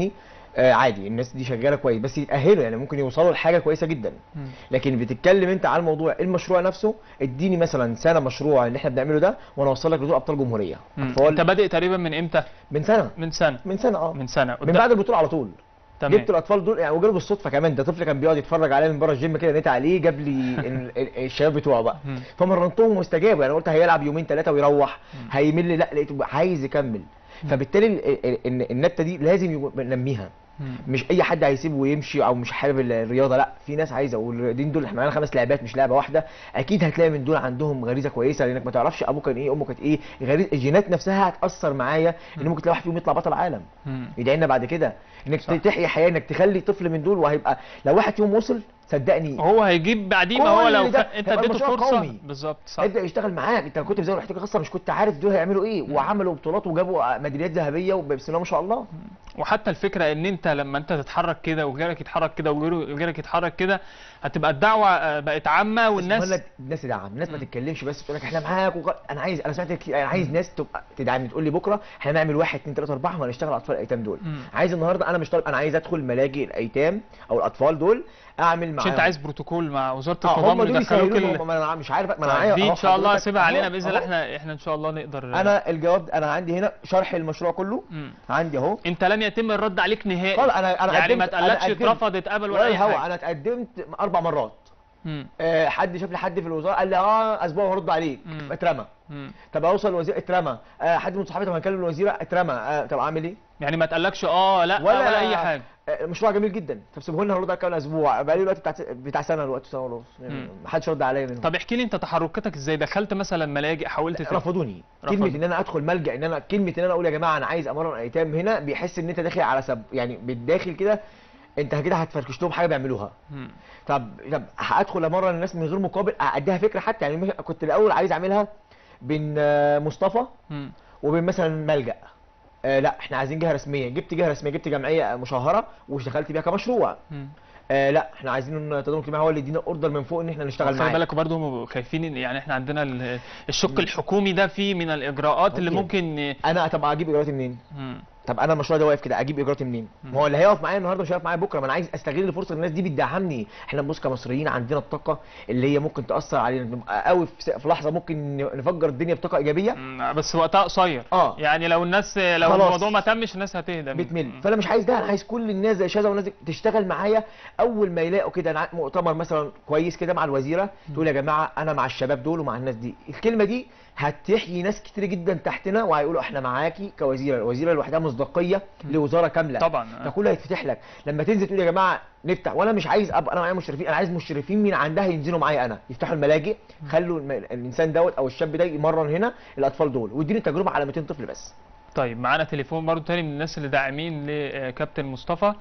آه عادي الناس دي شغاله كويس بس يتاهلوا يعني ممكن يوصلوا لحاجه كويسه جدا لكن بتتكلم انت على الموضوع المشروع نفسه اديني مثلا سنه مشروع اللي احنا بنعمله ده وانا اوصل لك لدول ابطال جمهوريه مم. انت بادئ تقريبا من امتى من سنه من سنه من سنه اه من سنه من بعد البطوله على طول تمام. جبت الاطفال دول يعني وجاله بالصدفه كمان ده طفل كان بيقعد يتفرج عليا من بره الجيم كده نيت عليه جاب لي ال- ال- الشباب بتوعه بقى مم. فمرنتهم واستجابوا يعني قلت هيلعب يومين ثلاثه ويروح هيمل لا لقيته عايز يكمل فبالتالي ال- ال- ان النته دي لازم يبقى ننميها مش اي حد هيسيبه ويمشي او مش حابب الرياضه لا في ناس عايزه والدين دول احنا معانا خمس لعبات مش لعبه واحده اكيد هتلاقي من دول عندهم غريزه كويسه لانك ما تعرفش ابوه كان ايه امه كانت ايه غريزه الجينات نفسها هتاثر معايا ان ممكن تلاقي واحد فيهم يطلع بطل عالم يدعي لنا بعد كده انك صح. تحيي حياه انك تخلي طفل من دول وهيبقى لو واحد فيهم وصل صدقني هو هيجيب بعديه ما هو كل لو ده ف... انت هيبقى اديته مشروع فرصه قومي. بالظبط صح هيبدا يشتغل معاك انت كنت في زي الاحتياج خاصه مش كنت عارف دول هيعملوا ايه وعملوا بطولات وجابوا ميداليات ذهبيه وبسم الله ما شاء الله وحتى الفكره ان انت لما انت تتحرك كده وغيرك يتحرك كده وغيره- وغيرك يتحرك كده هتبقى الدعوه آه، بقت عامه والناس والناس الناس تدعم الناس ما تتكلمش بس تقول لك احنا معاك وغ... انا عايز انا سمعت كتير انا عايز ناس تبقى تدعمني تقول لي بكره احنا هنعمل واحد اثنين ثلاثه اربعه وهنشتغل على اطفال الايتام دول مم. عايز النهارده انا مش طالب انا عايز ادخل ملاجئ الايتام او الاطفال دول اعمل مش معاهم انت عايز بروتوكول مع وزاره اه هم التضامن دول يدخلوك يسهلوا ال... ما انا مش عارف ما انا طيب معايا دي ان أهو شاء الله حضرتك سيبها أهو، علينا باذن الله أهو. احنا احنا ان شاء الله نقدر انا الجواب انا عندي هنا شرح المشروع كله مم. عندي اهو انت لن يتم الرد عليك نهائي خلاص انا انا يعني ما قدمت- أنا تقلقش قدمت. اترفض اتقبل ولا ولا اي الهوا حاجه انا اتقدمت اربع مرات مم. آه، حد شاف لي حد في الوزاره قال لي اه اسبوع وهرد عليك مم. اترمى مم. طب اوصل الوزير اترمى آه، حد من صحابي طب هنكلم الوزيره اترمى آه، طب اعمل ايه يعني ما تقلقش اه لا ولا, ولا اي حاجه آه، مشروع جميل جدا طب سيبه لنا هنرد على كام اسبوع بقى لي دلوقتي بتاع بتاع سنه دلوقتي سنه ونص يعني مم. ما حدش رد عليا منهم طب احكي لي انت تحركاتك ازاي دخلت مثلا ملاجئ حاولت ت- رفضوني رفضوا. كلمه ان انا ادخل ملجا ان انا كلمه ان انا اقول يا جماعه انا عايز امرن ايتام هنا بيحس ان انت داخل على سب يعني بالداخل كده انت كده هتفركش لهم حاجه بيعملوها مم. طب طب هادخل امرن الناس من غير مقابل اديها فكره حتى يعني مش- كنت الاول عايز اعملها بين آه، مصطفى مم. وبين مثلا ملجا آه لا احنا عايزين جهه رسميه جبت جهه رسميه جبت جمعيه مشهره ودخلت بيها كمشروع مم. آه لا احنا عايزين التضامن الاجتماعي هو اللي يدينا اوردر من فوق ان احنا نشتغل خلي معاه بالك برضه هم خايفين إن- يعني احنا عندنا ال- الشق الحكومي ده فيه من الاجراءات اللي ممكن. ممكن انا طب اجيب ايجاراتي منين مم. طب انا المشروع ده واقف كده اجيب ايجاراتي منين ما هو اللي هيقف معايا النهارده مش هيقف معايا بكره ما انا عايز استغل الفرصه الناس دي بتدعمني احنا بص كمصريين عندنا الطاقه اللي هي ممكن تاثر علينا نبقى قوي في س- في لحظه ممكن نفجر الدنيا بطاقه ايجابيه مم. بس وقتها قصير اه يعني لو الناس لو خلاص. الموضوع ما تمش الناس هتهدى بتمل فانا مش عايز ده انا عايز كل الناس زي شاذة والناس دي تشتغل معايا اول ما يلاقوا كده أنا مؤتمر مثلا كويس كده مع الوزيره تقول يا جماعه انا مع الشباب دول ومع الناس دي الكلمه دي هتحيي ناس كتير جدا تحتنا وهيقولوا احنا معاكي كوزيره الوزيره لوحدها مصداقيه لوزاره كامله طبعا ده كله هيتفتح لك لما تنزل تقول يا جماعه نفتح وانا مش عايز ابقى انا معايا مشرفين انا عايز مشرفين من عندها ينزلوا معايا انا يفتحوا الملاجئ خلوا الم- الانسان دوت او الشاب ده يمرن هنا الاطفال دول ويديني تجربه على 200 طفل بس طيب معانا تليفون برضه تاني من الناس اللي داعمين لكابتن مصطفى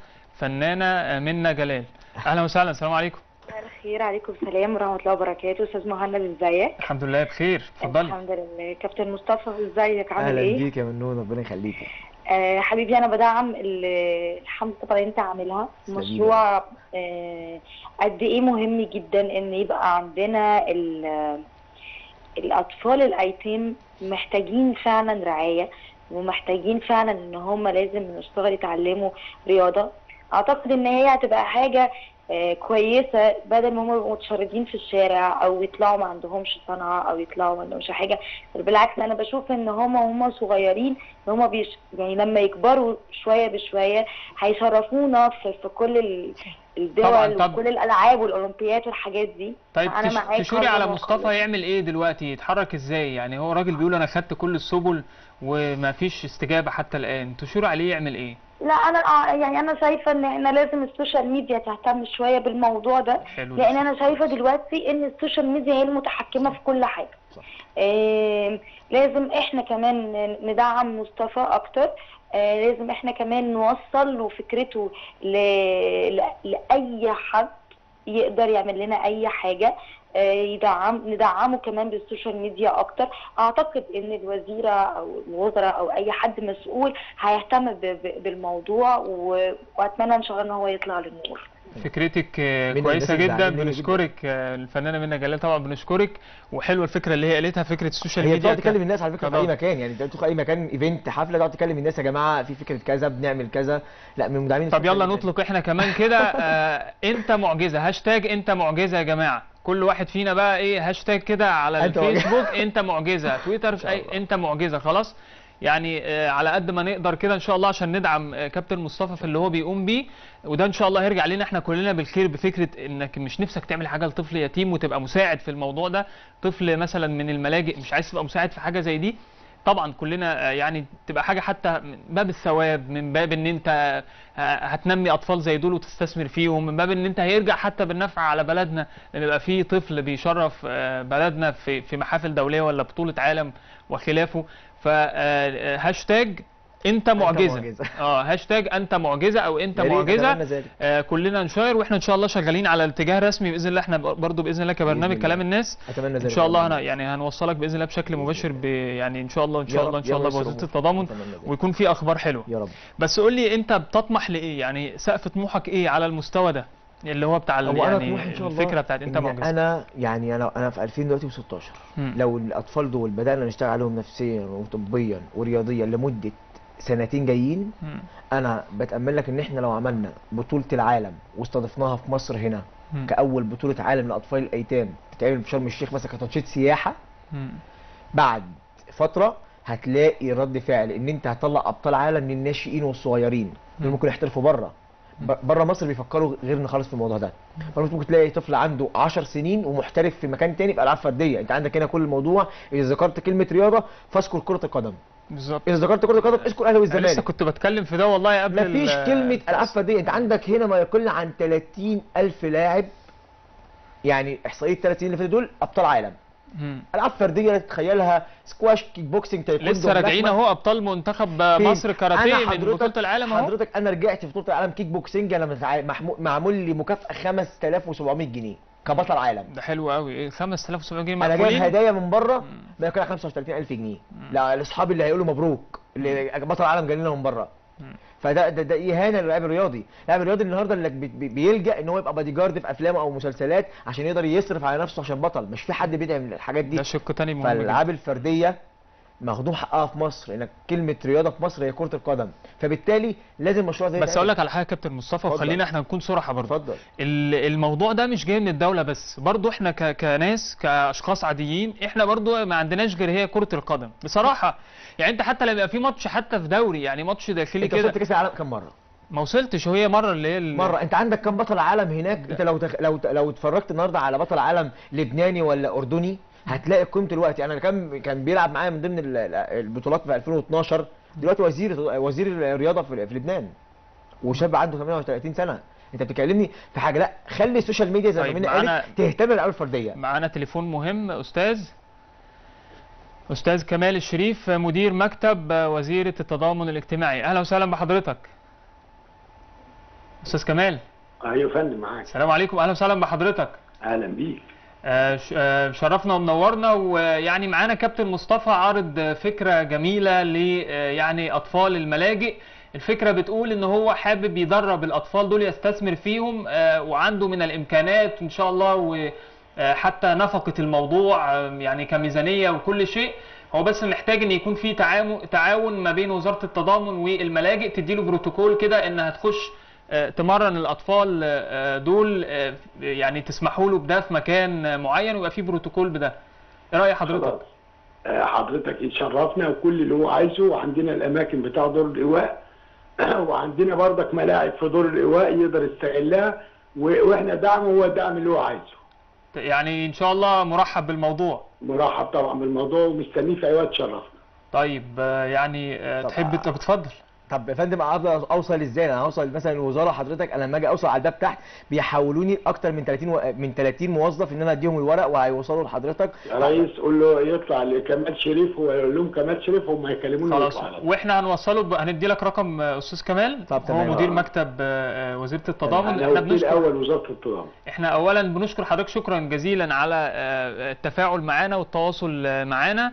فنانه منى جلال اهلا وسهلا السلام عليكم مساء الخير عليكم السلام ورحمة الله وبركاته أستاذ مهند ازيك؟ الحمد لله بخير اتفضلي الحمد لله كابتن مصطفى ازيك عامل اهلا ايه؟ بيك يا منون ربنا يخليكي آه حبيبي أنا بدعم ال- الحملة طبعا اللي أنت عاملها تسلمي مشروع آه قد إيه مهم جدا إن يبقى عندنا ال- الأطفال الأيتام محتاجين فعلا رعاية ومحتاجين فعلا إن هم لازم من الصغر يتعلموا رياضة أعتقد إن هي هتبقى حاجة آه، كويسه بدل ما هم يبقوا متشردين في الشارع او يطلعوا ما عندهمش صنعه او يطلعوا ما عندهمش حاجه بل بالعكس انا بشوف ان هم وهم صغيرين ان هم بيش يعني لما يكبروا شويه بشويه هيشرفونا في, في كل ال- طبعاً، الدول طب- وكل الالعاب والاولمبيات والحاجات دي طيب انا تش- معاك تشوري على والله مصطفى خالص. يعمل ايه دلوقتي يتحرك ازاي يعني هو راجل بيقول انا خدت كل السبل وما فيش استجابه حتى الان تشوري عليه يعمل ايه لا انا آه، يعني انا شايفه ان احنا لازم السوشيال ميديا تهتم شويه بالموضوع ده حلو لان ده. انا شايفه دلوقتي ان السوشيال ميديا هي المتحكمه في كل حاجه آه لازم احنا كمان ندعم مصطفى اكتر آه لازم احنا كمان نوصل له فكرته ل... ل... لاي حد يقدر يعمل لنا اي حاجه آه، يدعم ندعمه كمان بالسوشيال ميديا اكتر اعتقد ان الوزيره او الوزراء او اي حد مسؤول هيهتم ب- ب- بالموضوع و... واتمنى ان شاء الله ان هو يطلع للنور فكرتك آه، منى كويسه الناس جدا الزعلانة جدا. بنشكرك آه، الفنانه منى جلال طبعا بنشكرك وحلوه الفكره اللي هي قالتها فكره السوشيال هي ميديا بتقعد تكلم الناس على فكره في كضغط. اي مكان يعني انت بتدخل اي مكان ايفنت حفله تقعد تكلم الناس يا جماعه في فكره كذا بنعمل كذا لا من مدعمين طب يلا نطلق احنا كمان كده آه انت معجزه هاشتاج انت معجزه يا جماعه كل واحد فينا بقى ايه هاشتاج كده على أنت معجزة. الفيسبوك انت معجزه تويتر في أي انت معجزه خلاص يعني آه على قد ما نقدر كده ان شاء الله عشان ندعم آه كابتن مصطفى في اللي هو بيقوم بيه وده ان شاء الله هيرجع لنا احنا كلنا بالخير بفكره انك مش نفسك تعمل حاجه لطفل يتيم وتبقى مساعد في الموضوع ده طفل مثلا من الملاجئ مش عايز تبقى مساعد في حاجه زي دي طبعا كلنا آه، يعني تبقى حاجه حتى من باب الثواب من باب ان انت آه، هتنمي اطفال زي دول وتستثمر فيهم من باب ان انت هيرجع حتى بالنفع على بلدنا لما يبقى في طفل بيشرف آه، بلدنا في في محافل دوليه ولا بطوله عالم وخلافه فهاشتاج انت معجزه معجزة. اه هاشتاج انت معجزه او انت يا ريت معجزه أتمنى ذلك. آه كلنا نشير واحنا ان شاء الله شغالين على الاتجاه رسمي باذن الله احنا برضو باذن الله كبرنامج الله. كلام الناس اتمنى ان ذلك شاء الله يا هن رب. يعني هنوصلك باذن الله بشكل مباشر ب يعني ان شاء الله ان يا شاء رب، الله ان يا شاء الله رب يسر بوزاره أمورك. التضامن أتمنى ذلك. ويكون في اخبار حلوه يا رب بس قول لي انت بتطمح لايه يعني سقف طموحك ايه على المستوى ده اللي هو بتاع ال- هو انا يعني طموحي ان شاء الله الفكره بتاعت انت إن معجزه انا يعني انا انا في 2016 مم. لو الاطفال دول بدانا نشتغل عليهم نفسيا وطبيا ورياضيا لمده سنتين جايين مم. انا بتامل لك ان احنا لو عملنا بطوله العالم واستضفناها في مصر هنا مم. كاول بطوله عالم لاطفال الايتام تتعمل في شرم الشيخ مثلا كتنشيط سياحه مم. بعد فتره هتلاقي رد فعل ان انت هتطلع ابطال عالم من الناشئين والصغيرين دول مم. ممكن يحترفوا بره بره مصر بيفكروا غيرنا خالص في الموضوع ده بره مصر ممكن تلاقي طفل عنده 10 سنين ومحترف في مكان تاني في العاب فرديه انت عندك هنا كل الموضوع اذا ذكرت كلمه رياضه فاذكر كره القدم بالظبط اذا ذكرت كره القدم اذكر الاهلي أنا لسه والزمالك كنت بتكلم في ده والله قبل مفيش ال- كلمه العاب فرديه انت عندك هنا ما يقل عن 30 الف لاعب يعني احصائيه 30 اللي فاتوا دول ابطال عالم مم. العاب فرديه لا تتخيلها سكواش كيك بوكسنج تايكوندو لسه راجعين ملاكمة. اهو ابطال منتخب فين؟ مصر كاراتيه أنا من حضرتك- بطوله العالم اهو حضرتك انا رجعت في بطوله العالم كيك بوكسنج انا متع- محمو- معمول لي مكافاه 5700 جنيه كبطل عالم ده حلو قوي ايه 5700 جنيه انا جايب مقبولين هدايا من بره ما يكون 35000 جنيه لا لاصحابي اللي هيقولوا مبروك اللي بطل العالم جاي لنا من بره فده ده, ده اهانه للاعب الرياضي اللاعب الرياضي النهارده اللي بي- بي- بيلجا ان هو يبقى بادي جارد في افلامه او مسلسلات عشان يقدر يصرف على نفسه عشان بطل مش في حد بيدعم الحاجات دي ده شق تاني مهم جدا. فالالعاب الفرديه مخدوم حقها في مصر انك كلمه رياضه في مصر هي كره القدم فبالتالي لازم مشروع زي بس ده اقول لك على حاجه يا كابتن مصطفى اتفضل. وخلينا احنا نكون صراحه برضه اتفضل ال- الموضوع ده مش جاي من الدوله بس برضه احنا ك... كناس كاشخاص عاديين احنا برضه ما عندناش غير هي كره القدم بصراحه يعني انت حتى لما يبقى في ماتش حتى في دوري يعني ماتش داخلي انت كده وصلت كاس العالم كم مره ما وصلتش وهي مره اللي هي ال- مره انت عندك كم بطل عالم هناك انت لو تخ... لو لو اتفرجت النهارده على بطل عالم لبناني ولا اردني هتلاقي قيمته دلوقتي انا كان كان بيلعب معايا من ضمن ال- ال- البطولات في 2012 دلوقتي وزير وزير الرياضه في في لبنان وشاب عنده 38 سنه انت بتكلمني في حاجه لا خلي السوشيال ميديا زي ما طيب، منى معانا- قالت تهتم بالالعاب الفرديه معانا تليفون مهم استاذ استاذ كمال الشريف مدير مكتب وزيره التضامن الاجتماعي اهلا وسهلا بحضرتك استاذ كمال ايوه يا فندم معاك السلام عليكم اهلا وسهلا بحضرتك اهلا بيك آه، ش- آه، شرفنا ومنورنا ويعني معانا كابتن مصطفى عارض آه، فكرة جميلة ل آه، يعني أطفال الملاجئ الفكرة بتقول إن هو حابب يدرب الأطفال دول يستثمر فيهم آه، وعنده من الإمكانات إن شاء الله وحتى نفقة الموضوع آه، يعني كميزانية وكل شيء هو بس محتاج ان يكون في تعاون تعاون ما بين وزاره التضامن والملاجئ تديله بروتوكول كده انها تخش آه، تمرن الاطفال آه، دول آه، يعني تسمحوا له بده في مكان آه، معين ويبقى في بروتوكول بده ايه راي حضرتك آه، حضرتك يشرفنا وكل اللي هو عايزه وعندنا الاماكن بتاع دور الايواء وعندنا بردك ملاعب في دور الايواء يقدر يستغلها و- واحنا دعم هو الدعم اللي هو عايزه يعني ان شاء الله مرحب بالموضوع مرحب طبعا بالموضوع ومستنيه في اي وقت تشرفنا طيب آه، يعني آه، تحب طب اتفضل طب يا فندم اقدر اوصل ازاي انا هوصل مثلا الوزاره حضرتك انا لما اجي اوصل على الباب تحت بيحولوني اكتر من 30 و... من 30 موظف ان انا اديهم الورق وهيوصلوا لحضرتك يا ريس قول له يطلع لكمال شريف ويقول لهم كمال شريف هم هيكلموني خلاص ويطلع على واحنا هنوصله ب... هندي لك رقم آه، استاذ كمال طب هو تمام. مدير مكتب آه، آه، وزيره التضامن انا احنا وكيل بنشكر اول وزاره التضامن احنا اولا بنشكر حضرتك شكرا جزيلا على آه، التفاعل معانا والتواصل آه، معانا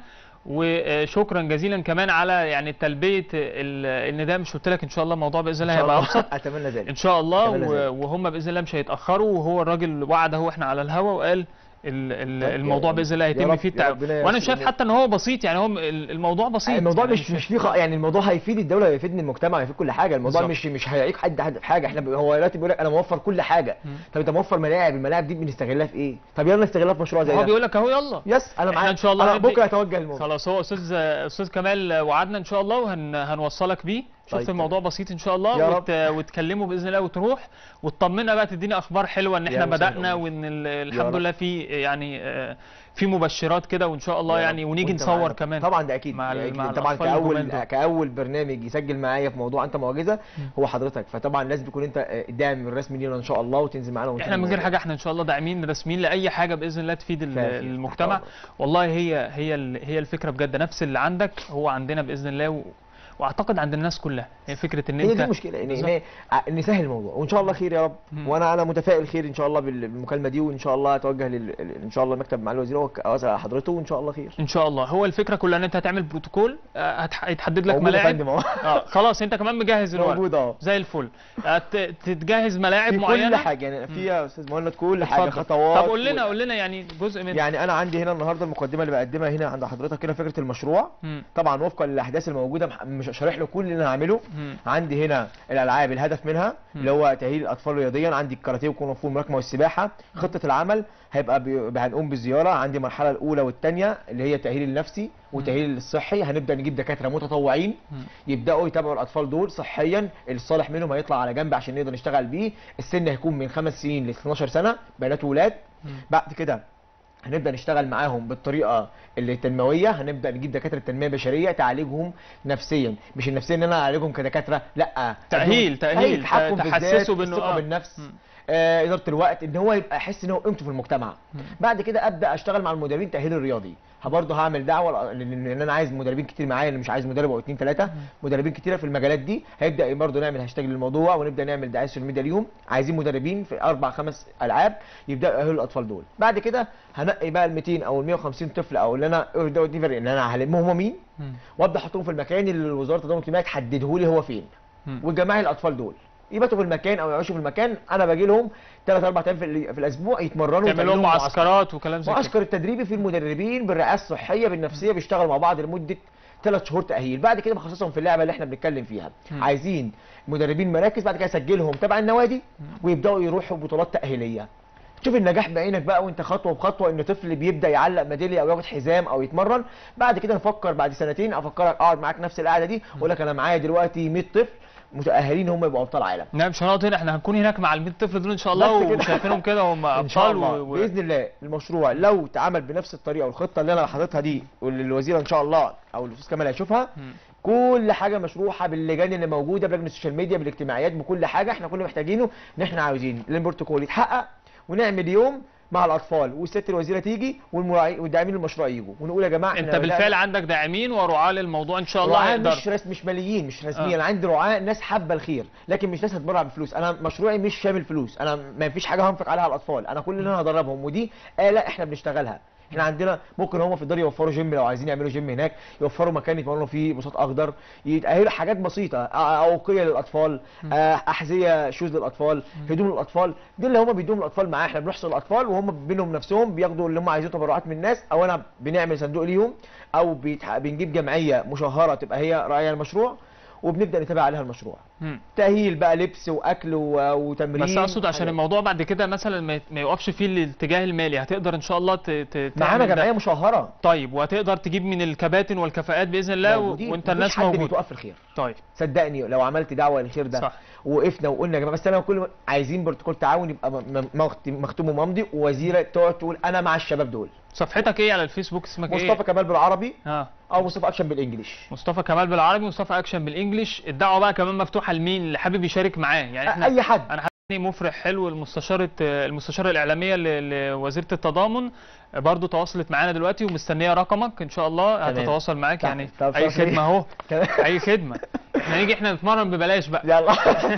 وشكرا جزيلا كمان على يعني تلبيه ال- ان ده مش قلت لك ان شاء الله الموضوع باذن الله هيبقى ابسط اتمنى ذلك ان شاء الله أتمنى و- ذلك. وهم باذن الله مش هيتاخروا وهو الراجل وعد اهو احنا على الهوا وقال ال- ال- طيب، الموضوع يا- باذن الله يا هيتم رب- فيه يا التعاون ربنا وانا ييسر شايف الأمور. حتى ان هو بسيط يعني هو ال- الموضوع بسيط الموضوع يعني مش مش فيه خ- يعني الموضوع هيفيد الدوله هيفيدني المجتمع هيفيد كل حاجه الموضوع بالظبط. مش مش هيعيق حد حد في حاجه احنا ب- هو دلوقتي بيقول لك انا موفر كل حاجه مم. طب انت موفر ملاعب الملاعب دي بنستغلها في ايه طب يلا نستغلها في مشروع زي هو ده بيقول لك اهو يلا يس انا احنا معاك ان شاء الله أنا هندي- بكره هتوجه الموضوع خلاص هو استاذ استاذ كمال وعدنا ان شاء الله وهنوصلك بيه شفت طيب، الموضوع بسيط ان شاء الله يا وت... وتكلمه باذن الله وتروح وتطمنا بقى تديني اخبار حلوه ان يا احنا مساء بدانا النور. وان ال- يا الحمد رب. لله في يعني آه، في مبشرات كده وان شاء الله يا يعني رب. ونيجي وأنت نصور معانا. كمان طبعا ده اكيد مع ال- أكيد. مع طبعا الأطفال الجمال كاول دول. كاول برنامج يسجل معايا في موضوع انت معجزه هو حضرتك فطبعا لازم تكون انت الداعم الرسمي لينا ان شاء الله وتنزل معانا ونكمل احنا من غير الموضوع. حاجه احنا ان شاء الله داعمين رسميين لاي حاجه باذن الله تفيد ال- فاهم. المجتمع والله هي هي ال- هي الفكره بجد نفس اللي عندك هو عندنا باذن الله و... واعتقد عند الناس كلها هي فكره ان هي انت دي المشكله ان بالظبط. ان إن نسهل الموضوع وان شاء الله خير يا رب مم. وانا انا متفائل خير ان شاء الله بال- بالمكالمه دي وان شاء الله اتوجه لل... ان شاء الله المكتب مع الوزير وأك- واسال حضرته وان شاء الله خير ان شاء الله هو الفكره كلها ان انت هتعمل بروتوكول آه، هتح- هيتحدد لك موجود يا ملاعب فندم أهو. اه خلاص انت كمان مجهز الورق موجود اهو زي الفل هت- تتجهز ملاعب في معينه كل حاجه يعني في يا استاذ مهند كل حاجه اتفضل. خطوات طب قول لنا و- قول لنا يعني جزء من يعني انا عندي هنا النهارده المقدمه اللي بقدمها هنا عند حضرتك كده فكره المشروع مم. طبعا وفقا للاحداث الموجوده مح- مش شارح له كل اللي انا هعمله مم. عندي هنا الالعاب الهدف منها مم. اللي هو تاهيل الاطفال رياضيا عندي الكاراتيه والكونغ فو والملاكمه والسباحه خطه العمل هيبقى بي- هنقوم بالزياره عندي المرحله الاولى والثانيه اللي هي التاهيل النفسي والتاهيل الصحي هنبدا نجيب دكاتره متطوعين مم. يبداوا يتابعوا الاطفال دول صحيا الصالح منهم هيطلع على جنب عشان نقدر نشتغل بيه السن هيكون من خمس سنين ل 12 سنه بنات وولاد مم. بعد كده هنبدا نشتغل معاهم بالطريقه اللي التنمويه هنبدا نجيب دكاتره تنميه بشريه تعالجهم نفسيا مش النفسيه ان انا اعالجهم كدكاتره لا تأهيل- تأهيل، تحكم في تحسسه الذات بإنه الثقه آه. بالنفس مم. آه اداره الوقت ان هو يبقى يحس ان هو قيمته في المجتمع مم. بعد كده ابدا اشتغل مع المدربين تاهيل الرياضي برضه هعمل دعوه لان لأن انا عايز مدربين كتير معايا اللي مش عايز مدرب او اتنين تلاته مدربين كتيره في المجالات دي هيبدا برضه نعمل هاشتاج للموضوع ونبدا نعمل دعايه سوشيال ميديا ليهم عايزين مدربين في اربع خمس العاب يبداوا يأهلوا الاطفال دول بعد كده هنقي بقى ال 200 او ال 150 طفل او اللي انا ده دي فرق ان انا هلمهم هم مين مم. وابدا احطهم في المكان اللي وزاره التضامن الاجتماعي تحدده لي هو فين مم. وجماعي الاطفال دول يباتوا في المكان او يعيشوا في المكان انا باجي لهم ثلاث اربع ايام في, ال- في الاسبوع يتمرنوا تعمل ويتعمل لهم معسكرات وكلام زي كده معسكر التدريبي في المدربين بالرعايه الصحيه بالنفسيه بيشتغلوا مع بعض لمده ثلاث شهور تاهيل بعد كده بخصصهم في اللعبه اللي احنا بنتكلم فيها مم. عايزين مدربين مراكز بعد كده اسجلهم تبع النوادي ويبداوا يروحوا بطولات تاهيليه تشوف النجاح بعينك بقى وانت خطوه بخطوه ان طفل بيبدا يعلق ميداليه او ياخد حزام او يتمرن بعد كده نفكر بعد سنتين افكرك اقعد معاك نفس القعده دي واقول لك انا معايا دلوقتي 100 طفل متاهلين هم يبقوا ابطال عالم لا مش هنقعد هنا احنا هنكون هناك مع ال 100 طفل دول ان شاء الله بس كده. وشايفينهم كده هم ان شاء ابطال الله و... و... باذن الله المشروع لو اتعمل بنفس الطريقه والخطه اللي انا حاططها دي واللي الوزير ان شاء الله او الاستاذ كمال هيشوفها مم. كل حاجه مشروحه باللجان اللي موجوده بلجنه السوشيال ميديا بالاجتماعيات بكل حاجه احنا كنا محتاجينه ان احنا عاوزين البروتوكول يتحقق ونعمل يوم مع الاطفال والست الوزيره تيجي والمراعي والداعمين المشروع يجوا ونقول يا جماعه انت احنا بالفعل عندك داعمين ورعاة للموضوع ان شاء الله رعاة هيقدر مش رسم مش ماليين مش رسميين آه. انا عندي رعاة ناس حابه الخير لكن مش ناس هتبرع بفلوس انا مشروعي مش شامل فلوس انا ما فيش حاجه هنفق عليها على الاطفال انا كل اللي انا هدربهم ودي آلة احنا بنشتغلها احنا عندنا ممكن هم في الدار يوفروا جيم لو عايزين يعملوا جيم هناك يوفروا مكان يتمرنوا فيه بساط اخضر يتاهلوا حاجات بسيطه آه، اوقيه للاطفال آه، احذيه شوز للاطفال هدوم للاطفال دي اللي هم بيدوهم الاطفال معاه احنا بنحصل الاطفال وهم بينهم نفسهم بياخدوا اللي هم عايزين تبرعات من الناس او انا بنعمل صندوق ليهم او بيتح... بنجيب جمعيه مشهره تبقى هي راعيه المشروع وبنبدا نتابع عليها المشروع مم. تاهيل بقى لبس واكل و... وتمرين بس اقصد عشان حاجات. الموضوع بعد كده مثلا ما ما يوقفش فيه الاتجاه المالي هتقدر ان شاء الله ت... ت... معانا تعمل ده. جمعيه مشهره طيب وهتقدر تجيب من الكباتن والكفاءات باذن الله و... موجودين. وانت مفيش الناس حد موجوده بيتوقف في الخير طيب صدقني لو عملت دعوه للخير ده صح. وقفنا وقلنا يا جماعه بس انا كل عايزين بروتوكول تعاون يبقى م- م- مختم مختوم وممضي ووزيره تقعد تقول انا مع الشباب دول صفحتك ايه على الفيسبوك اسمك ايه مصطفى كمال بالعربي اه او مصطفى اكشن بالانجلش مصطفى كمال بالعربي مصطفى اكشن بالانجلش الدعوه بقى كمان مفتوحه لمين اللي حابب يشارك معاه يعني احنا اي حد انا حاسس مفرح حلو المستشاره المستشاره الاعلاميه ل- لوزيره التضامن برضو تواصلت معانا دلوقتي ومستنيه رقمك ان شاء الله تمام. هتتواصل معاك طب- يعني طب اي خير. خدمه اهو تمام. اي خدمه احنا نيجي احنا نتمرن ببلاش بقى يلا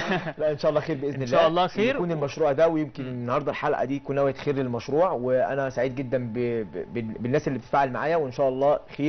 لا ان شاء الله خير باذن الله إن شاء الله خير. يكون المشروع ده ويمكن النهارده الحلقه دي تكون نواه خير للمشروع وانا سعيد جدا ب... ب... بالناس اللي بتتفاعل معايا وان شاء الله خير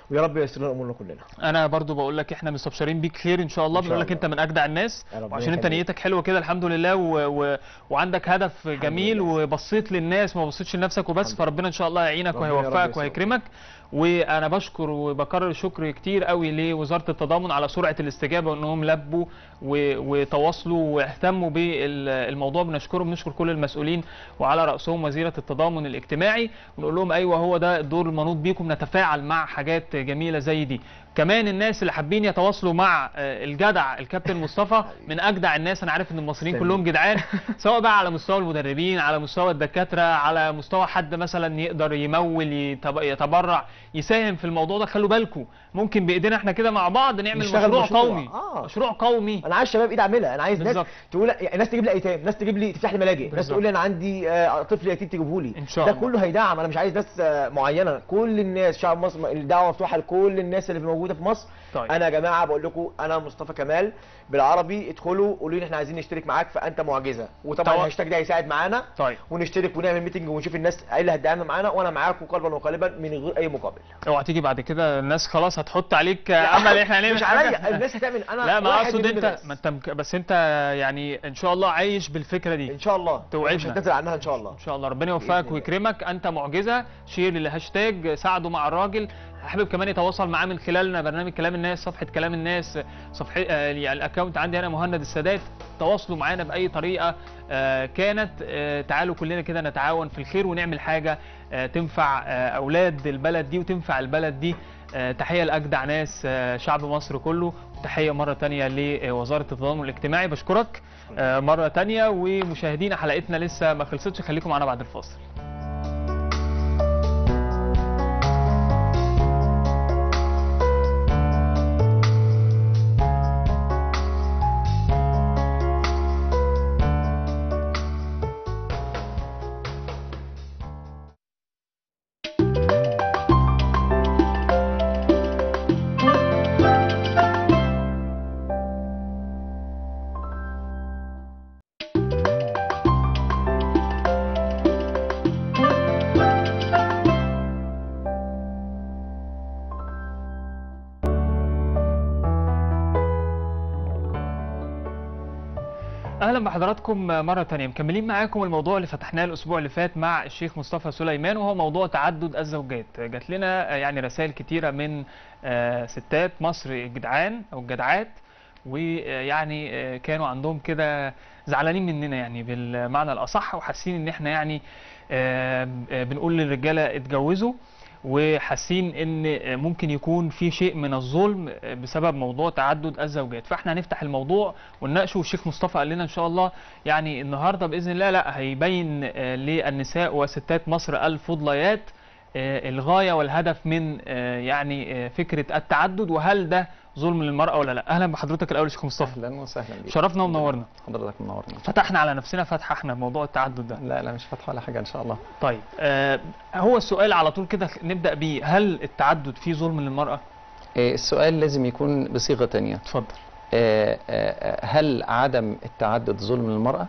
ويا رب ييسر لنا امورنا كلنا انا برضو بقول لك احنا مستبشرين بيك خير ان شاء الله إن شاء بنقول لك الله. انت من اجدع الناس يا رب وعشان انت يخليك. نيتك حلوه كده الحمد لله و... و... وعندك هدف جميل وبصيت للناس ما بصيتش لنفسك وبس فربنا ان شاء الله يعينك ربنا يا رب وهيوفقك ييسر. وهيكرمك وانا بشكر وبكرر الشكر كتير قوي لوزاره التضامن على سرعه الاستجابه وانهم لبوا و... وتواصلوا واهتموا بالموضوع بنشكرهم بنشكر كل المسؤولين وعلى راسهم وزيره التضامن الاجتماعي ونقول لهم ايوه هو ده الدور المنوط بيكم نتفاعل مع حاجات جميله زي دي كمان الناس اللي حابين يتواصلوا مع آه، الجدع الكابتن مصطفى من اجدع الناس انا عارف ان المصريين تسلم. كلهم جدعان سواء بقى على مستوى المدربين على مستوى الدكاتره على مستوى حد مثلا يقدر يمول يتب- يتبرع يساهم في الموضوع ده خلوا بالكم ممكن بايدينا احنا كده مع بعض نعمل نشتغل مشروع, مشروع. قومي آه. مشروع قومي انا عايز شباب ايد اعملها انا عايز ناس بالظبط. تقول يعني ناس تجيب لي ايتام ناس تجيب لي تفتح لي ملاجئ ناس بالظبط. تقول لي انا عندي آه، طفل يتيم تجيبه لي إن شاء ده الله. كله هيدعم انا مش عايز ناس آه، معينه كل الناس شعب مصر الدعوه مفتوحه لكل الناس اللي موجوده في مصر طيب. انا يا جماعه بقول لكم انا مصطفى كمال بالعربي ادخلوا قولوا لي احنا عايزين نشترك معاك فانت معجزه وطبعا طبعا. الهاشتاج ده هيساعد معانا طيب ونشترك ونعمل ميتنج ونشوف الناس ايه اللي هتدعمنا معانا وانا معاكم قلبا وقالبا من غير اي مقابل اوعى تيجي بعد كده الناس خلاص هتحط عليك امل احنا هنعمل مش حاجة. عليا الناس هتعمل انا لا ما واحد اقصد من انت الناس. ما انت مك- بس انت يعني ان شاء الله عايش بالفكره دي ان شاء الله مش توعدنا هتنزل عنها ان شاء الله ان شاء الله ربنا يوفقك ويكرمك انت معجزه شير للهاشتاج ساعده مع الراجل حابب كمان يتواصل معاه من خلالنا برنامج كلام الناس صفحه كلام الناس صفحه آه، يعني الاكونت عندي انا مهند السادات تواصلوا معانا باي طريقه آه، كانت آه، تعالوا كلنا كده نتعاون في الخير ونعمل حاجه آه، تنفع آه، اولاد البلد دي وتنفع البلد دي آه، تحيه لاجدع ناس آه، شعب مصر كله تحيه مره تانية لوزاره التضامن الاجتماعي بشكرك آه، مره تانية ومشاهدينا حلقتنا لسه ما خلصتش خليكم معانا بعد الفاصل اهلا بحضراتكم مره تانية مكملين معاكم الموضوع اللي فتحناه الاسبوع اللي فات مع الشيخ مصطفى سليمان وهو موضوع تعدد الزوجات جات لنا آه، يعني رسائل كتيره من آه، ستات مصر الجدعان او الجدعات ويعني آه، كانوا عندهم كده زعلانين مننا يعني بالمعنى الاصح وحاسين ان احنا يعني آه، آه، بنقول للرجاله اتجوزوا وحاسين ان ممكن يكون في شيء من الظلم بسبب موضوع تعدد الزوجات فاحنا هنفتح الموضوع ونناقشه والشيخ مصطفى قال لنا ان شاء الله يعني النهارده باذن الله لا هيبين آه، للنساء وستات مصر الفضليات آه، الغايه والهدف من آه، يعني آه، فكره التعدد وهل ده ظلم للمراه ولا لا اهلا بحضرتك الاول يا شيخ مصطفى اهلا وسهلا بيك شرفنا ومنورنا حضرتك منورنا فتحنا على نفسنا فتحه احنا بموضوع التعدد ده لا لا مش فاتحه ولا حاجه ان شاء الله طيب آه هو السؤال على طول كده نبدا بيه هل التعدد فيه ظلم للمراه آه، السؤال لازم يكون بصيغه تانية اتفضل آه، آه، هل عدم التعدد ظلم للمراه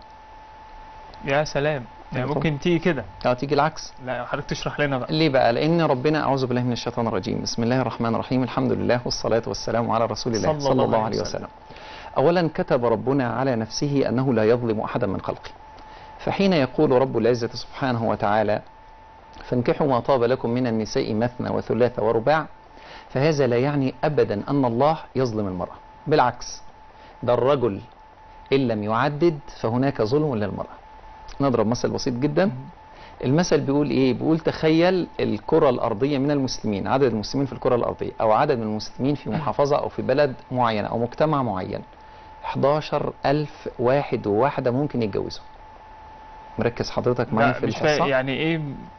يا سلام يعني طبعا. ممكن تيجي كده اه تيجي العكس لا حضرتك تشرح لنا بقى ليه بقى لان ربنا اعوذ بالله من الشيطان الرجيم بسم الله الرحمن الرحيم الحمد لله والصلاه والسلام على رسول الله صلى, الله عليه وسلم اولا كتب ربنا على نفسه انه لا يظلم احدا من خلقه فحين يقول رب العزه سبحانه وتعالى فانكحوا ما طاب لكم من النساء مثنى وثلاث ورباع فهذا لا يعني ابدا ان الله يظلم المراه بالعكس ده الرجل ان لم يعدد فهناك ظلم للمراه نضرب مثل بسيط جدا المثل بيقول ايه بيقول تخيل الكرة الأرضية من المسلمين عدد المسلمين في الكرة الأرضية أو عدد من المسلمين في محافظة أو في بلد معينة أو مجتمع معين 11 ألف واحد وواحدة ممكن يتجوزوا مركز حضرتك معايا لا في مش فاهم الحصة يعني ايه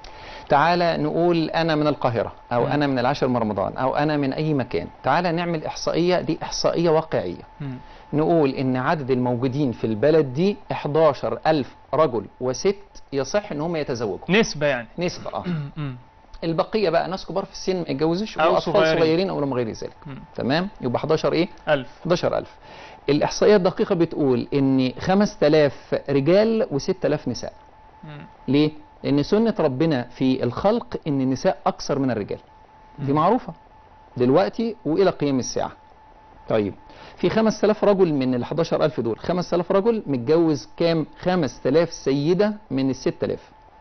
تعالى نقول أنا من القاهرة أو مم. أنا من العاشر من رمضان أو أنا من أي مكان تعالى نعمل إحصائية دي إحصائية واقعية مم. نقول ان عدد الموجودين في البلد دي 11 ألف رجل وست يصح ان هم يتزوجوا نسبة يعني نسبة اه مم. البقية بقى ناس كبار في السن ما يتجوزوش أو واطفال صغيرين. صغيرين او ما غير ذلك مم. تمام يبقى 11 ايه ألف 11 ألف الإحصائية الدقيقة بتقول إن 5000 رجال و6000 نساء مم. ليه؟ لأن سنة ربنا في الخلق إن النساء أكثر من الرجال دي معروفة دلوقتي والى قيام الساعه طيب في 5000 رجل من ال 11000 دول 5000 رجل متجوز كام 5000 سيده من ال 6000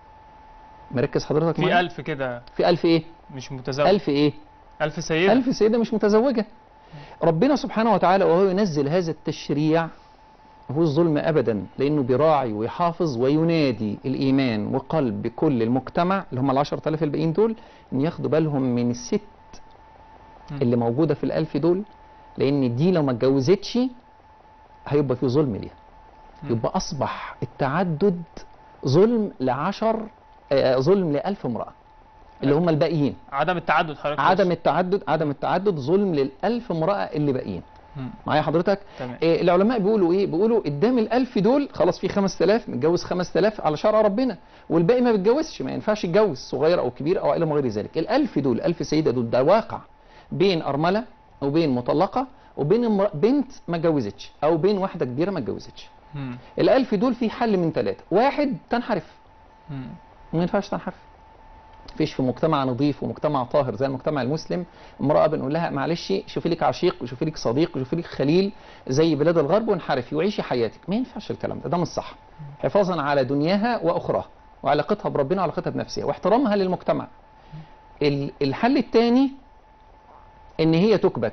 مركز حضرتك في معايا؟ ألف كده في 1000 ايه مش متزوج ألف ايه ألف سيدة ألف سيدة مش متزوجة ربنا سبحانه وتعالى وهو ينزل هذا التشريع هو الظلم أبدا لأنه بيراعي ويحافظ وينادي الإيمان وقلب كل المجتمع اللي هم العشرة آلاف الباقيين دول إن ياخدوا بالهم من الست اللي موجودة في الألف دول لأن دي لو ما اتجوزتش هيبقى في ظلم ليها يبقى أصبح التعدد ظلم لعشر آه، ظلم لألف امرأة اللي هم الباقيين عدم التعدد حضرتك عدم التعدد عدم التعدد ظلم للألف امرأة اللي باقيين مم. معايا حضرتك تمام. إيه العلماء بيقولوا ايه بيقولوا قدام الألف دول خلاص في 5000 متجوز 5000 على شرع ربنا والباقي ما بيتجوزش ما ينفعش يتجوز صغير او كبير او الى ما غير ذلك الألف دول ألف سيدة دول ده واقع بين أرملة وبين مطلقة وبين امرأة بنت ما اتجوزتش او بين واحدة كبيرة ما اتجوزتش مم. الألف دول في حل من ثلاثة واحد تنحرف مم. ما ينفعش تنحرف فيش في مجتمع نظيف ومجتمع طاهر زي المجتمع المسلم امرأة بنقول لها معلش شوفي لك عشيق وشوفي لك صديق وشوفي لك خليل زي بلاد الغرب وانحرفي وعيشي حياتك ما ينفعش الكلام ده ده مش صح حفاظا على دنياها واخراها وعلاقتها بربنا وعلاقتها بنفسها واحترامها للمجتمع ال- الحل الثاني ان هي تكبت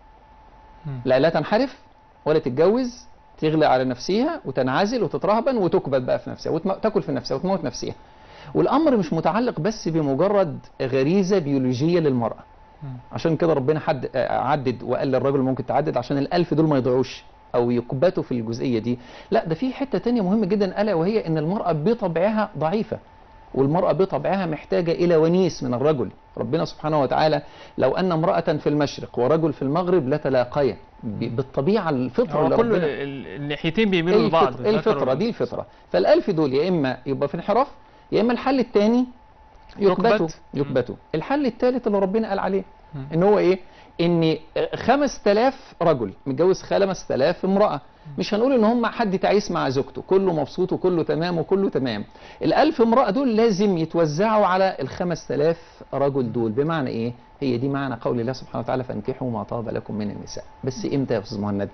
لا لا تنحرف ولا تتجوز تغلى على نفسها وتنعزل وتترهبن وتكبت بقى في نفسها وتاكل في نفسها وتموت نفسها والامر مش متعلق بس بمجرد غريزه بيولوجيه للمراه عشان كده ربنا حد آه، عدد وقال للراجل ممكن تعدد عشان الألف دول ما يضيعوش أو يكبتوا في الجزئية دي لا ده في حتة تانية مهمة جدا ألا وهي إن المرأة بطبعها ضعيفة والمرأة بطبعها محتاجة إلى ونيس من الرجل ربنا سبحانه وتعالى لو أن امرأة في المشرق ورجل في المغرب لتلاقيا ب- بالطبيعة الفطرة هو اللي كل ربنا ال- الناحيتين بيميلوا الفطرة, لبعض الذكر الفطرة والأنثى. دي الفطرة فالألف دول يا إما يبقى في انحراف يا إما الحل الثاني يكبتوا يكبت. يكبتوا الحل الثالث اللي ربنا قال عليه ان هو ايه ان 5000 رجل متجوز 5000 امراه مش هنقول ان هم حد تعيس مع زوجته كله مبسوط وكله تمام وكله تمام الألف امرأة دول لازم يتوزعوا على ال 5000 رجل دول بمعنى ايه هي دي معنى قول الله سبحانه وتعالى فانكحوا ما طاب لكم من النساء بس امتى يا استاذ مهند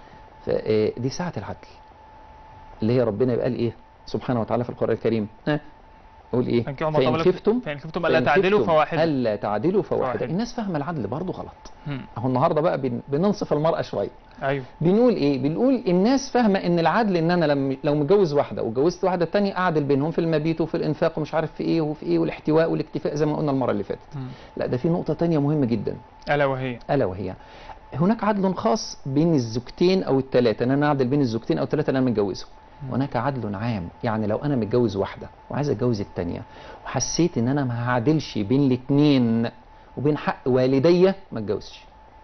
فدي ساعة العدل اللي هي ربنا يبقى قال ايه سبحانه وتعالى في القرآن الكريم ها قول ايه فانكحوا ما طاب فإن لكم- خفتم فإن خفتم ألا تعدلوا خفتم فواحدة. ألا تعدلوا فواحدة فواحدة. الناس فاهمة العدل برضه غلط مم. اهو النهارده بقى بن- بننصف المرأة شوية ايوه بنقول ايه بنقول الناس فاهمه ان العدل ان انا لما لو متجوز واحده واتجوزت واحده تانية اعدل بينهم في المبيت وفي الانفاق ومش عارف في ايه وفي ايه والاحتواء والاكتفاء زي ما قلنا المره اللي فاتت لا ده في نقطه تانية مهمه جدا الا وهي الا وهي هناك عدل خاص بين الزوجتين او الثلاثه ان انا اعدل بين الزوجتين او الثلاثه اللي انا متجوزهم هناك عدل عام يعني لو انا متجوز واحده وعايز اتجوز الثانيه وحسيت ان انا ما هعدلش بين الاثنين وبين حق والدي ما اتجوزش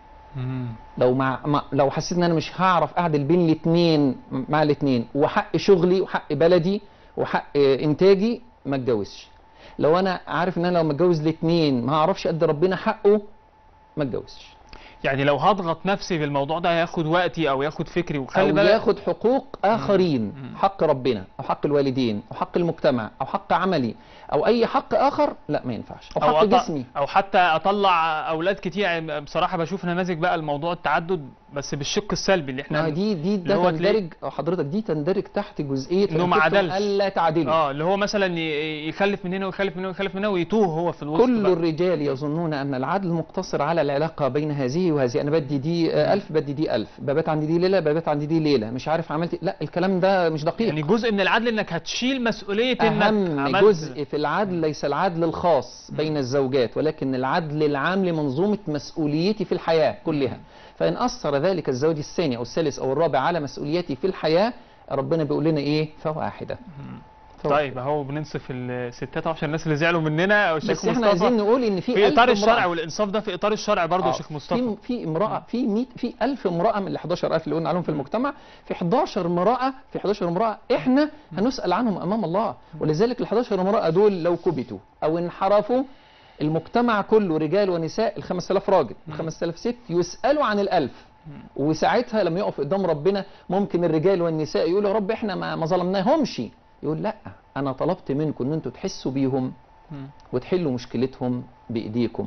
لو مع مع- لو حسيت ان انا مش هعرف اعدل بين الاثنين مع الاثنين وحق شغلي وحق بلدي وحق آه، انتاجي ما اتجوزش لو انا عارف ان انا لو متجوز الاثنين ما هعرفش ادي ربنا حقه ما اتجوزش يعني لو هضغط نفسي بالموضوع ده هياخد وقتي او ياخد فكري وخلي او بالك ياخد حقوق اخرين حق ربنا او حق الوالدين او حق المجتمع او حق عملي او اي حق اخر لا ما ينفعش او حق أط- جسمي او حتى اطلع اولاد كتير يعني بصراحه بشوف نماذج بقى الموضوع التعدد بس بالشق السلبي اللي احنا ما دي دي اللي هو ده تلاقي- تندرج أو حضرتك دي تندرج تحت جزئيه انه ما فإن خفتم عدلش الا تعدلوا اه اللي هو مثلا ي- يخلف من هنا ويخلف من هنا ويخلف من هنا ويتوه هو في الوسط كل بقى. الرجال يظنون ان العدل مقتصر على العلاقه بين هذه وهذه انا بدي دي آه، ألف بدي دي ألف ببات عندي دي ليله ببات عندي دي ليله مش عارف عملت إيه. لا الكلام ده مش دقيق يعني جزء من العدل انك هتشيل مسؤوليه انك أهم عملت جزء في العدل ليس العدل الخاص بين الزوجات ولكن العدل العام لمنظومة مسؤوليتي في الحياة كلها فإن أثر ذلك الزوج الثاني أو الثالث أو الرابع على مسؤوليتي في الحياة ربنا بيقول لنا إيه فواحدة طيب اهو بننصف الستات عشان الناس اللي زعلوا مننا او الشيخ بس احنا مصطفى عايزين نقول ان في في ألف اطار امرأة. الشرع والانصاف ده في اطار الشرع برضه يا آه، شيخ مصطفى في في امرأة في 100 في 1000 امرأة من ال 11000 اللي قلنا عليهم في المجتمع في 11 امرأة في 11 امرأة احنا هنسأل عنهم امام الله ولذلك ال 11 امرأة دول لو كبتوا او انحرفوا المجتمع كله رجال ونساء ال 5000 راجل ال 5000 ست يسألوا عن الألف وساعتها لما يقف قدام ربنا ممكن الرجال والنساء يقولوا يا رب احنا ما ما ظلمناهمش يقول لا انا طلبت منكم ان انتوا تحسوا بيهم وتحلوا مشكلتهم بايديكم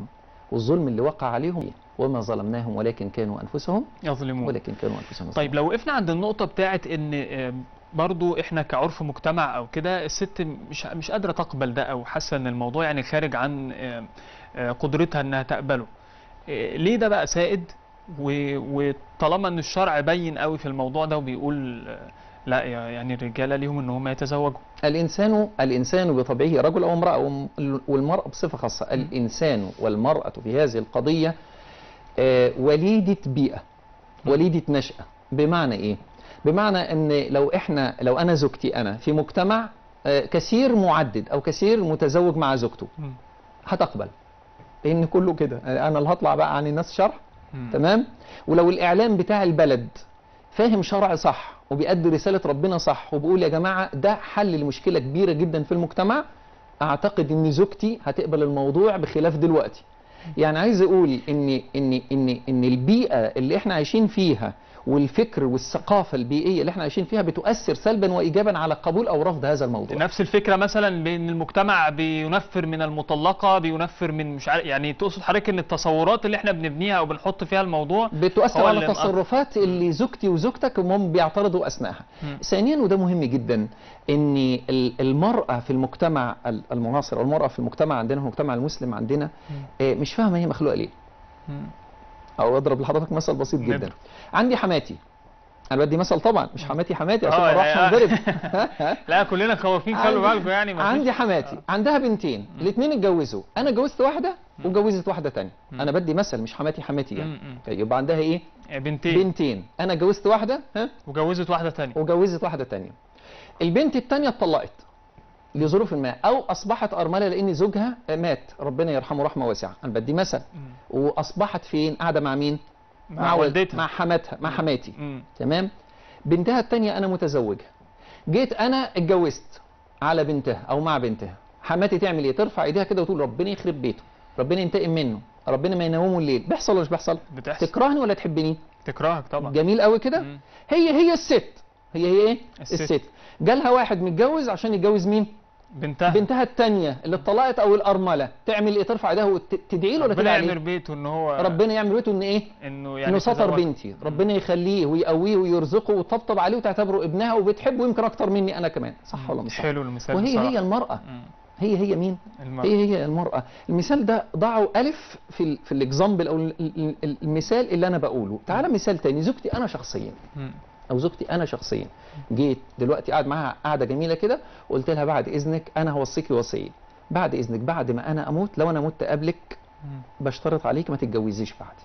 والظلم اللي وقع عليهم وما ظلمناهم ولكن كانوا انفسهم يظلمون ولكن كانوا انفسهم طيب لو وقفنا عند النقطة بتاعت ان آم، برضو احنا كعرف مجتمع او كده الست مش مش قادرة تقبل ده او حاسة ان الموضوع يعني خارج عن آم، آه، قدرتها انها تقبله آه، ليه ده بقى سائد و- وطالما ان الشرع بين قوي في الموضوع ده وبيقول آه، لا يا- يعني الرجالة ليهم ان هم يتزوجوا الإنسان الإنسان بطبعه رجل أو امرأة وم- والمرأة بصفة خاصة الإنسان والمرأة في هذه القضية آه، وليدة بيئة وليدة نشأة بمعنى إيه؟ بمعنى أن لو إحنا لو أنا زوجتي أنا في مجتمع آه، كثير معدد أو كثير متزوج مع زوجته هتقبل لأن كله كده أنا اللي هطلع بقى عن الناس شرح تمام ولو الإعلام بتاع البلد فاهم شرع صح وبيأدي رسالة ربنا صح وبيقول يا جماعة ده حل لمشكلة كبيرة جدا في المجتمع أعتقد إن زوجتي هتقبل الموضوع بخلاف دلوقتي يعني عايز أقول إن إن إن إن البيئة اللي إحنا عايشين فيها والفكر والثقافة البيئية اللي إحنا عايشين فيها بتؤثر سلبا وإيجابا على قبول أو رفض هذا الموضوع نفس الفكرة مثلا بان المجتمع بينفر من المطلقة بينفر من مش عارف يعني تقصد حضرتك ان التصورات اللي احنا بنبنيها او بنحط فيها الموضوع بتؤثر هو على اللي مأ- التصرفات اللي زوجتي وزوجتك هم بيعترضوا اثناءها. مم. ثانيا وده مهم جدا ان ال- المراه في المجتمع ال- المعاصر او المراه في المجتمع عندنا في المجتمع المسلم عندنا آه، مش فاهمه هي مخلوقه ليه. او اضرب لحضرتك مثل بسيط جدا. نضرب. عندي حماتي انا بدي مثل طبعا مش حماتي حماتي عشان آه، ما اروحش يعني- انضرب لا كلنا خوافين خلوا عندي- بالكم يعني مفيش- عندي حماتي عندها بنتين الاثنين اتجوزوا انا اتجوزت واحده وجوزت واحده تانية انا بدي مثل مش حماتي حماتي يعني مم. يبقى عندها ايه بنتين بنتين انا جوزت واحده ها وجوزت واحدة تانية وجوزت واحده تانية البنت التانية اتطلقت لظروف ما او اصبحت ارمله لان زوجها مات ربنا يرحمه رحمه واسعه انا بدي مثل واصبحت فين قاعده مع مين مع ول- والدتها. مع حماتها مع حماتي مم. تمام بنتها التانية انا متزوجها جيت انا اتجوزت على بنتها او مع بنتها حماتي تعمل ايه ترفع ايديها كده وتقول ربنا يخرب بيته ربنا ينتقم منه ربنا ما ينومه الليل بيحصل ولا مش بيحصل بتحصل. تكرهني ولا تحبني تكرهك طبعا جميل قوي كده هي هي الست هي هي ايه الست. الست جالها واحد متجوز عشان يتجوز مين بنتها بنتها التانية اللي اتطلقت او الارمله تعمل ايه ترفع ايديها وتدعي له ولا ربنا تدعي يعمر عليه بيته ان هو ربنا يعمل بيته ان ايه انه يعني انه سطر يتزوج. بنتي ربنا يخليه ويقويه ويرزقه ويطبطب عليه وتعتبره ابنها وبتحبه يمكن اكتر مني انا كمان صح ولا مش صح حلو المثال وهي بصراحة. هي المرأة مم. هي هي مين المرأة. هي هي المرأة المثال ده ضعه ألف في ال في الاكزامبل أو ال- ال- ال- المثال اللي أنا بقوله تعالى مثال تاني زوجتي أنا شخصيا مم. أو زوجتي أنا شخصيا جيت دلوقتي قاعد معاها قاعدة جميلة كده وقلت لها بعد إذنك أنا هوصيكي وصية بعد إذنك بعد ما أنا أموت لو أنا مت قبلك مم. بشترط عليك ما تتجوزيش بعدي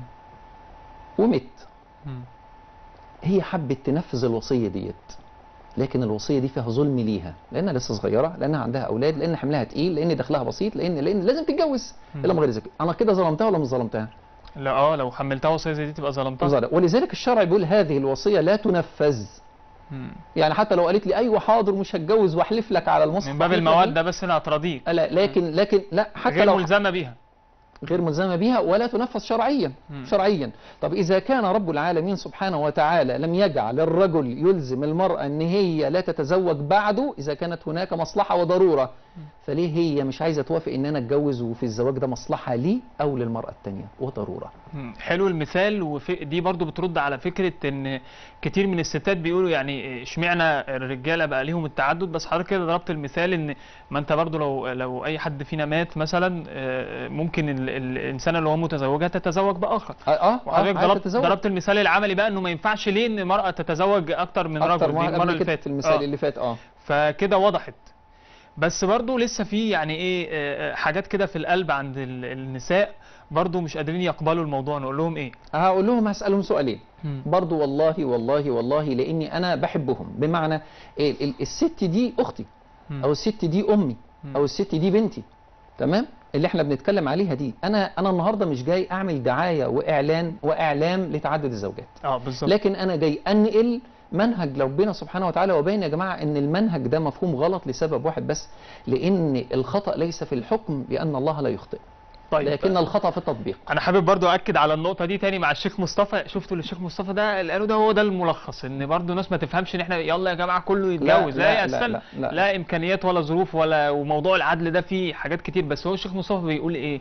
ومت مم. هي حبت تنفذ الوصيه ديت لكن الوصيه دي فيها ظلم ليها لانها لسه صغيره لانها عندها اولاد لان حملها تقيل لان دخلها بسيط لان لان لازم تتجوز مم. الا من غير ذلك انا كده ظلمتها ولا مش ظلمتها لا اه لو حملتها وصية زي دي تبقى ظلمتها ظلم. ولذلك الشرع بيقول هذه الوصيه لا تنفذ مم. يعني حتى لو قالت لي ايوه حاضر مش هتجوز واحلف لك على المصحف من باب أحلف لك المودة بس انا هتراضيك لا لكن لكن لا حتى غير لو ملزمة بيها غير ملزمه بها ولا تنفذ شرعيا مم. شرعيا طب اذا كان رب العالمين سبحانه وتعالى لم يجعل الرجل يلزم المراه ان هي لا تتزوج بعده اذا كانت هناك مصلحه وضروره فليه هي مش عايزه توافق ان انا اتجوز وفي الزواج ده مصلحه لي او للمراه الثانيه وضروره مم. حلو المثال ودي برضو بترد على فكرة ان كتير من الستات بيقولوا يعني اشمعنى الرجالة بقى ليهم التعدد بس حضرتك كده ضربت المثال ان ما انت برضو لو لو اي حد فينا مات مثلا آه، ممكن ال- ال- الانسانة اللي هو متزوجها تتزوج باخر اه اه وحضرتك عايزة ضربت تتزوج. ضربت المثال العملي بقى انه ما ينفعش ليه ان المرأة تتزوج اكتر من اكتر رجل دي ما المرة قبل اللي كده فاتت في المثال آه. اللي فات اه فكده وضحت بس برضو لسه في يعني ايه آه، آه، حاجات كده في القلب عند ال- النساء برضو مش قادرين يقبلوا الموضوع نقول لهم ايه هقول لهم هسألهم سؤالين مم. برضو والله والله والله لاني انا بحبهم بمعنى ال- ال- الست دي اختي مم. او الست دي امي مم. او الست دي بنتي تمام اللي احنا بنتكلم عليها دي انا انا النهارده مش جاي اعمل دعايه واعلان واعلام لتعدد الزوجات اه بالظبط لكن انا جاي انقل منهج ربنا سبحانه وتعالى وبين يا جماعه ان المنهج ده مفهوم غلط لسبب واحد بس لان الخطا ليس في الحكم لان الله لا يخطئ طيب لكن الخطا في التطبيق انا حابب برضو اكد على النقطه دي تاني مع الشيخ مصطفى شفتوا اللي الشيخ مصطفى ده اللي قالوا ده هو ده الملخص ان برضو الناس ما تفهمش ان احنا يلا يا جماعه كله يتجوز لا، لا, لا، لا, لا، لا, لا. لا امكانيات ولا ظروف ولا وموضوع العدل ده فيه حاجات كتير بس هو الشيخ مصطفى بيقول ايه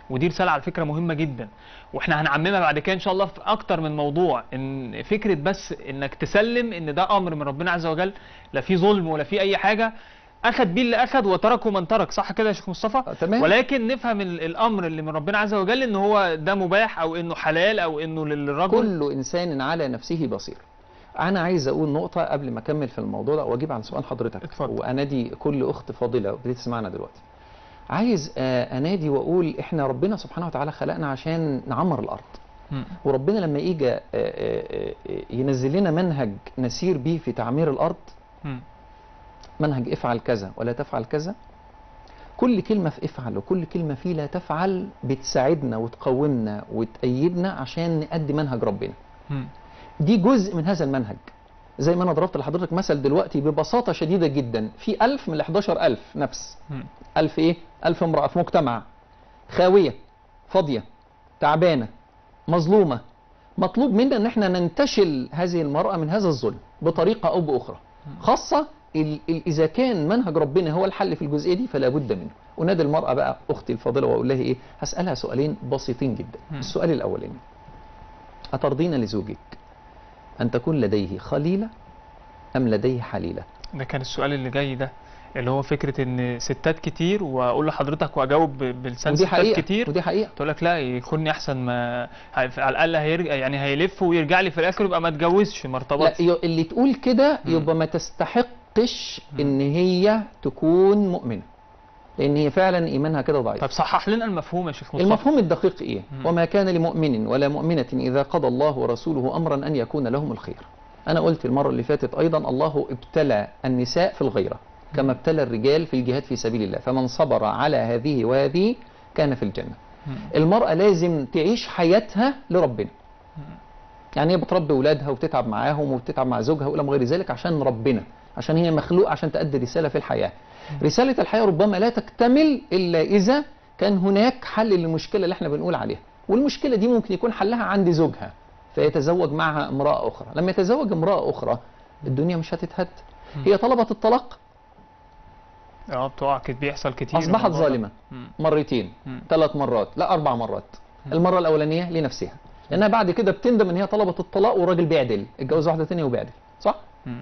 ودي رساله على فكره مهمه جدا واحنا هنعممها بعد كده ان شاء الله في اكتر من موضوع ان فكره بس انك تسلم ان ده امر من ربنا عز وجل لا في ظلم ولا في اي حاجه اخذ بيه اللي اخذ وتركه من ترك صح كده يا شيخ مصطفى تمام. ولكن نفهم ال- الامر اللي من ربنا عز وجل ان هو ده مباح او انه حلال او انه للرجل كل انسان على نفسه بصير انا عايز اقول نقطه قبل ما اكمل في الموضوع ده واجيب على سؤال حضرتك اتفضل. وانادي كل اخت فاضله بتسمعنا دلوقتي عايز آه، انادي واقول احنا ربنا سبحانه وتعالى خلقنا عشان نعمر الارض وربنا لما يجي آه، آه، آه، ينزل لنا منهج نسير بيه في تعمير الارض مم. منهج افعل كذا ولا تفعل كذا كل كلمة في افعل وكل كلمة في لا تفعل بتساعدنا وتقومنا وتأيدنا عشان نأدي منهج ربنا مم. دي جزء من هذا المنهج زي ما انا ضربت لحضرتك مثل دلوقتي ببساطة شديدة جدا في ألف من ال 11000 نفس مم. ألف إيه؟ ألف امرأة في مجتمع خاوية فاضية تعبانة مظلومة مطلوب منا ان احنا ننتشل هذه المرأة من هذا الظلم بطريقة او بأخرى خاصة ال- ال- اذا كان منهج ربنا هو الحل في الجزئية دي فلا بد منه ونادي المرأة بقى اختي الفاضلة واقول لها ايه هسألها سؤالين بسيطين جدا مم. السؤال الاولاني أترضين لزوجك أن تكون لديه خليلة أم لديه حليلة ده كان السؤال اللي جاي ده اللي هو فكره ان ستات كتير واقول لحضرتك واجاوب ب- بلسان ودي ستات حقيقة كتير ودي حقيقة تقول لك لا يكونني احسن ما هي- على الاقل هيرجع يعني هيلف ويرجع لي في الاخر يبقى ما اتجوزش ما لا ارتبطش ي- اللي تقول كده يبقى ما تستحقش ان هي تكون مؤمنة لان هي فعلا ايمانها كده ضعيف طب صحح لنا المفهوم يا شيخ مصطفى المفهوم الدقيق ايه وما كان لمؤمن ولا مؤمنة اذا قضى الله ورسوله امرا ان يكون لهم الخير انا قلت المرة اللي فاتت ايضا الله ابتلى النساء في الغيرة كما ابتلى الرجال في الجهاد في سبيل الله فمن صبر على هذه وهذه كان في الجنة المرأة لازم تعيش حياتها لربنا يعني هي بتربي اولادها وبتتعب معاهم وبتتعب مع زوجها والى ما غير ذلك عشان ربنا عشان هي مخلوق عشان تأدي رسالة في الحياة رسالة الحياة ربما لا تكتمل إلا إذا كان هناك حل للمشكلة اللي احنا بنقول عليها والمشكلة دي ممكن يكون حلها عند زوجها فيتزوج معها امرأة أخرى لما يتزوج امرأة أخرى الدنيا مش هتتهد هي طلبت الطلاق اه بتقع كت- بيحصل كتير أصبحت الموضوع ده. ظالمة مم. مرتين مم. ثلاث مرات لا أربع مرات المرة الأولانية لنفسها لأنها بعد كده بتندم إن هي طلبت الطلاق والراجل بيعدل اتجوز واحدة تانية وبيعدل صح؟ مم.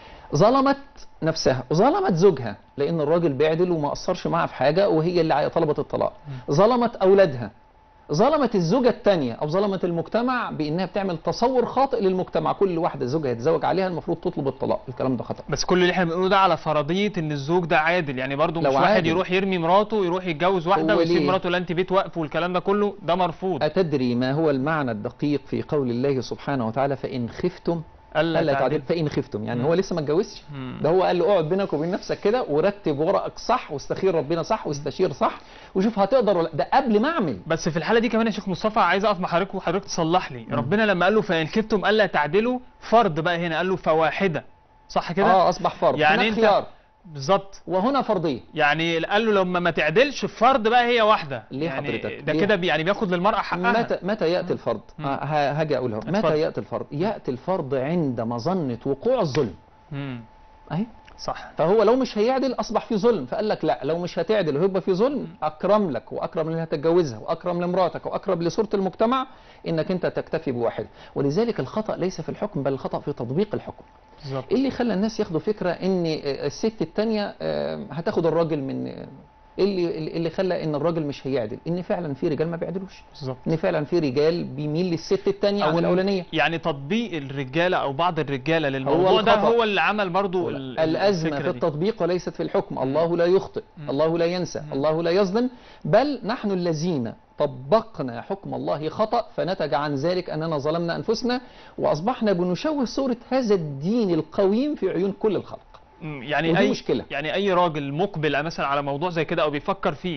ظلمت نفسها وظلمت زوجها لان الراجل بيعدل وما اثرش معاها في حاجه وهي اللي عاي- طلبت الطلاق ظلمت اولادها ظلمت الزوجه الثانيه او ظلمت المجتمع بانها بتعمل تصور خاطئ للمجتمع كل واحده زوجها يتزوج عليها المفروض تطلب الطلاق الكلام ده خطا بس كل اللي احنا بنقوله ده على فرضيه ان الزوج ده عادل يعني برضو مش لو واحد عادل. يروح يرمي مراته يروح يتجوز واحده هو ويسيب ليه؟ مراته لا انت بيت وقف والكلام ده كله ده مرفوض اتدري ما هو المعنى الدقيق في قول الله سبحانه وتعالى فان خفتم ألا الا تعدل. تعدل فان خفتم يعني مم. هو لسه ما اتجوزش مم. ده هو قال له اقعد بينك وبين نفسك كده ورتب ورقك صح واستخير ربنا صح واستشير صح وشوف هتقدر ولا ده قبل ما اعمل بس في الحاله دي كمان يا شيخ مصطفى عايز اقف مع حضرتك وحضرتك تصلح لي ربنا لما قال له فان خفتم الا تعدلوا فرض بقى هنا قال له فواحده صح كده اه اصبح فرض يعني هناك انت خيار بالظبط وهنا فرضيه يعني قال له لما ما تعدلش فرض بقى هي واحده ليه يعني حضرتك؟ ده ليه؟ كده بي يعني بياخد للمراه حقها متى متى ياتي الفرض؟ مم. آه، ه- هاجي اقولها اتفضل. متى ياتي الفرض؟ ياتي الفرض عند مظنه وقوع الظلم مم. اهي صح فهو لو مش هيعدل اصبح في ظلم فقال لك لا لو مش هتعدل وهيبقى في ظلم اكرم لك واكرم اللي هتتجوزها واكرم لمراتك واكرم لصوره المجتمع انك انت تكتفي بواحد ولذلك الخطا ليس في الحكم بل الخطا في تطبيق الحكم بالظبط ايه اللي خلى الناس ياخدوا فكره ان الست التانية آه، هتاخد الراجل من ايه اللي اللي خلى ان الراجل مش هيعدل ان فعلا في رجال ما بيعدلوش بالظبط ان فعلا في رجال بيميل للست التانية عن أو الاولانيه يعني تطبيق الرجاله او بعض الرجاله للموضوع ده الخطأ. هو اللي عمل برضو ال- الازمه الفكرة في دي. التطبيق وليست في الحكم الله لا يخطئ الله لا ينسى الله لا يظلم بل نحن الذين طبقنا حكم الله خطأ فنتج عن ذلك أننا ظلمنا أنفسنا وأصبحنا بنشوه صورة هذا الدين القويم في عيون كل الخلق مم، يعني ودي اي مشكلة. يعني اي راجل مقبل مثلا على موضوع زي كده او بيفكر فيه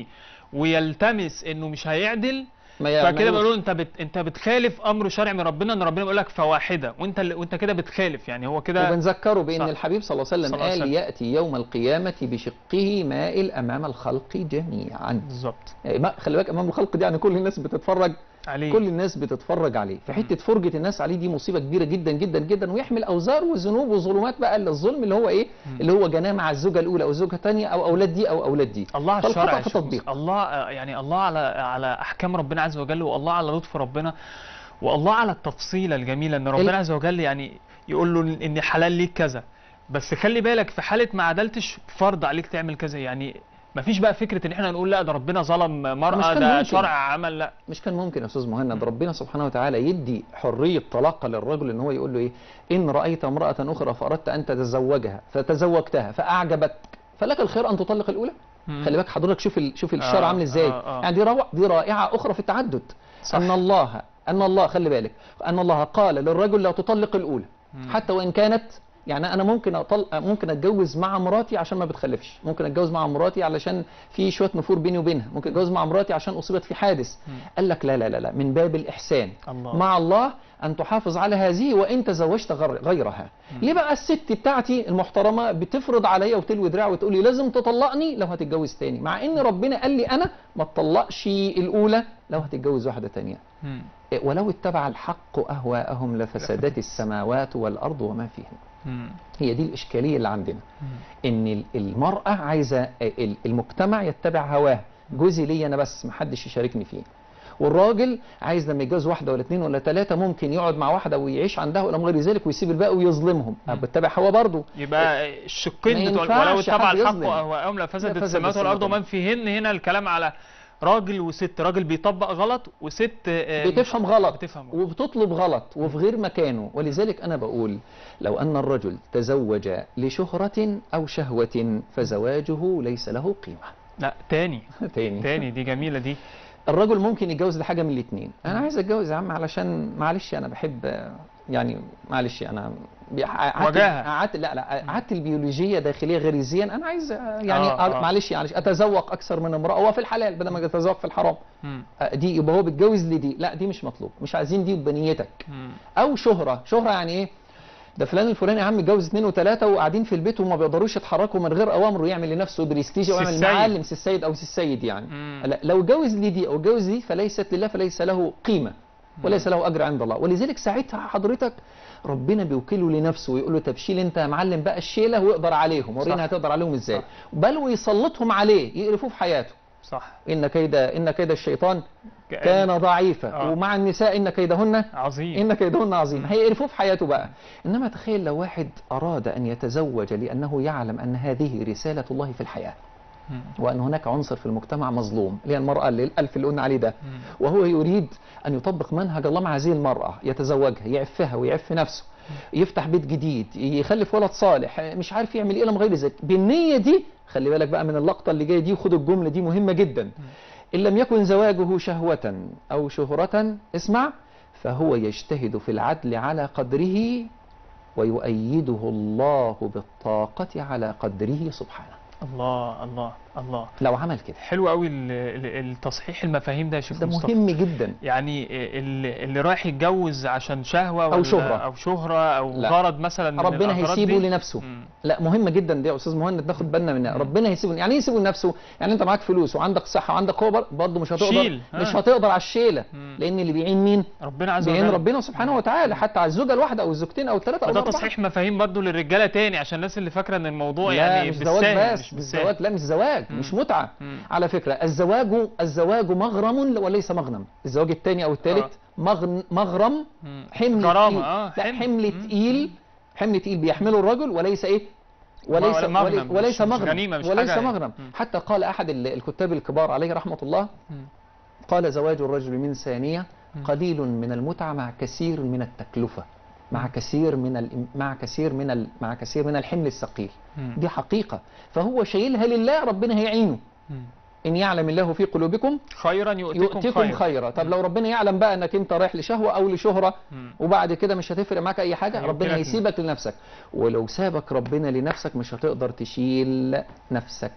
ويلتمس انه مش هيعدل ما ي- ما فكده يوص- بيقولوا انت بت... انت بتخالف امر شرعي من ربنا ان ربنا بيقول لك فواحده وانت اللي... وانت كده بتخالف يعني هو كده وبنذكره بأن صح. الحبيب صلى الله عليه وسلم صلى الله عليه قال وسلم. يأتي يوم القيامة بشقه مائل أمام الخلق جميعا بالظبط يعني ما- خلي بالك أمام الخلق دي يعني كل الناس بتتفرج عليه. كل الناس بتتفرج عليه فحته فرجه الناس عليه دي مصيبه كبيره جدا جدا جدا ويحمل اوزار وذنوب وظلمات بقى الظلم اللي هو ايه اللي هو جناه مع الزوجه الاولى او الزوجه الثانيه او اولاد دي او اولاد دي الله على فالخطأ الشرع يا في شيخ تطبيق موسى. الله آه، يعني الله على على احكام ربنا عز وجل والله على لطف ربنا والله على التفصيله الجميله ان ربنا ال- عز وجل يعني يقول له ان حلال ليك كذا بس خلي بالك في حاله ما عدلتش فرض عليك تعمل كذا يعني مفيش بقى فكره ان احنا نقول لا ده ربنا ظلم مش مرأة كان ده ممكن. شرع عمل لا مش كان ممكن يا استاذ مهند ربنا سبحانه وتعالى يدي حريه طلاق للرجل ان هو يقول له ايه ان رايت امراه اخرى فاردت ان تتزوجها فتزوجتها فاعجبتك فلك الخير ان تطلق الاولى مم. خلي بالك حضرتك شوف ال... شوف الشرع آه، عامل ازاي آه، آه. يعني دي روع دي رائعه اخرى في التعدد صح. ان الله ان الله خلي بالك ان الله قال للرجل لا تطلق الاولى مم. حتى وان كانت يعني انا ممكن أطل... ممكن اتجوز مع مراتي عشان ما بتخلفش ممكن اتجوز مع مراتي علشان في شويه نفور بيني وبينها ممكن اتجوز مع مراتي عشان اصيبت في حادث قال لك لا لا لا لا من باب الاحسان الله. مع الله ان تحافظ على هذه وان تزوجت غر- غيرها ليه بقى الست بتاعتي المحترمه بتفرض عليا وتلوي دراع وتقول لي لازم تطلقني لو هتتجوز تاني مع ان ربنا قال لي انا ما تطلقش الاولى لو هتتجوز واحده تانية مم. إيه، ولو اتبع الحق اهواءهم لفسدت السماوات والارض وما فيهن مم. هي دي الإشكالية اللي عندنا إن ال- المرأة عايزة ال- المجتمع يتبع هواه جوزي لي أنا بس محدش يشاركني فيه والراجل عايز لما يتجوز واحدة ولا اتنين ولا تلاتة ممكن يقعد مع واحدة ويعيش عندها ولا من غير ذلك ويسيب الباقي ويظلمهم بتتبع هواه برضه يبقى الشقين ما بتوع ينفعش ولو اتبع حد الحق يظلم. واهواءهم لفسدت لفسدت السماوات والارض السماوات ومن فيهن هنا الكلام على راجل وست راجل بيطبق غلط وست آه، مش- بتفهم غلط بتفهم وبتطلب غلط وفي غير مكانه ولذلك أنا بقول لو أن الرجل تزوج لشهرة أو شهوة فزواجه ليس له قيمة لا تاني تاني تاني دي جميله دي الرجل ممكن يتجوز لحاجه من الاثنين انا عايز اتجوز يا عم علشان معلش انا بحب يعني معلش انا بي- عادتي- وجاهة. عادتي لا لا عادتي البيولوجيه داخليه غريزيا انا عايز آه، يعني آه، آه آه. معلش معلش اتذوق اكثر من امراه هو في الحلال بدل ما اتذوق في الحرام مم. آه، دي يبقى هو بيتجوز لدي لا دي مش مطلوب مش عايزين دي بنيتك مم. او شهره شهره يعني ايه ده فلان الفلاني يا عم اتجوز اثنين وثلاثه وقاعدين في البيت وما بيقدروش يتحركوا من غير اوامره يعمل لنفسه برستيج او سي يعمل السيد. معلم سي السيد او سي السيد يعني مم. لا لو جوز لي دي او جوز دي فليست لله فليس له قيمه وليس له اجر عند الله ولذلك ساعتها حضرتك ربنا بيوكله لنفسه ويقول له طب شيل انت يا معلم بقى الشيله واقدر عليهم ورينا صح. هتقدر عليهم ازاي بل ويسلطهم عليه يقرفوه في حياته صح ان كيد ان كيد الشيطان كأن- كان ضعيفا آه. ومع النساء ان كيدهن عظيم ان كيدهن عظيم هيقرفوه في حياته بقى انما تخيل لو واحد اراد ان يتزوج لانه يعلم ان هذه رساله الله في الحياه مم. وان هناك عنصر في المجتمع مظلوم اللي هي المراه اللي الالف اللي قلنا عليه ده مم. وهو يريد ان يطبق منهج الله مع هذه المراه يتزوجها يعفها ويعف نفسه يفتح بيت جديد يخلف ولد صالح مش عارف يعمل ايه لما غير ذلك بالنيه دي خلي بالك بقى من اللقطه اللي جايه دي وخد الجمله دي مهمه جدا ان لم يكن زواجه شهوه او شهره اسمع فهو يجتهد في العدل على قدره ويؤيده الله بالطاقه على قدره سبحانه الله الله الله لو عمل كده حلو قوي ال- ال- التصحيح المفاهيم ده يا شيخ ده مصطفى مهم جدا يعني اللي, اللي رايح يتجوز عشان شهوه أو ولا شهرة. او شهره او لا. غرض مثلا من ربنا الأغراض هيسيبه دي. لنفسه مم. لا مهمه جدا دي يا استاذ مهند ناخد بالنا منها ربنا هيسيبه يعني ايه يسيبه لنفسه يعني انت معاك فلوس وعندك صحه وعندك قوه برضه مش هتقدر شيل. مش آه. هتقدر على الشيله مم. لان اللي بيعين مين ربنا عز بيعين وجل ربنا سبحانه وتعالى حتى على الزوجه الواحده او الزوجتين او الثلاثه او وده الاربعه تصحيح مفاهيم برضو للرجاله تاني عشان الناس اللي فاكره ان الموضوع لا يعني مش بالساهل، زواج بس مش مش بالساهل. زواج لا مش زواج مش متعه مم. على فكره الزواج الزواج مغرم وليس مغنم الزواج الثاني او الثالث مغن مغرم مم. حمل غرامة، تقيل. آه، لا حمل. حمل تقيل حمل تقيل بيحمله الرجل وليس ايه وليس ولا مغنم، وليس, وليس مش- مش مغنم غنيمة، مش وليس حاجة- مغنم مم. حتى قال احد ال- الكتاب الكبار عليه رحمه الله مم. قال زواج الرجل من ثانيه قليل من المتعه مع كثير من التكلفه مع كثير من ال... مع كثير من ال... مع كثير من الحمل الثقيل مم. دي حقيقه فهو شايلها لله ربنا هيعينه مم. ان يعلم الله في قلوبكم خيرا يؤتكم, يؤتكم خيرا. خيرا طب لو ربنا يعلم بقى انك انت رايح لشهوه او لشهره مم. وبعد كده مش هتفرق معاك اي حاجه هيوكلك ربنا لنفسك. هيسيبك لنفسك ولو سابك ربنا لنفسك مش هتقدر تشيل نفسك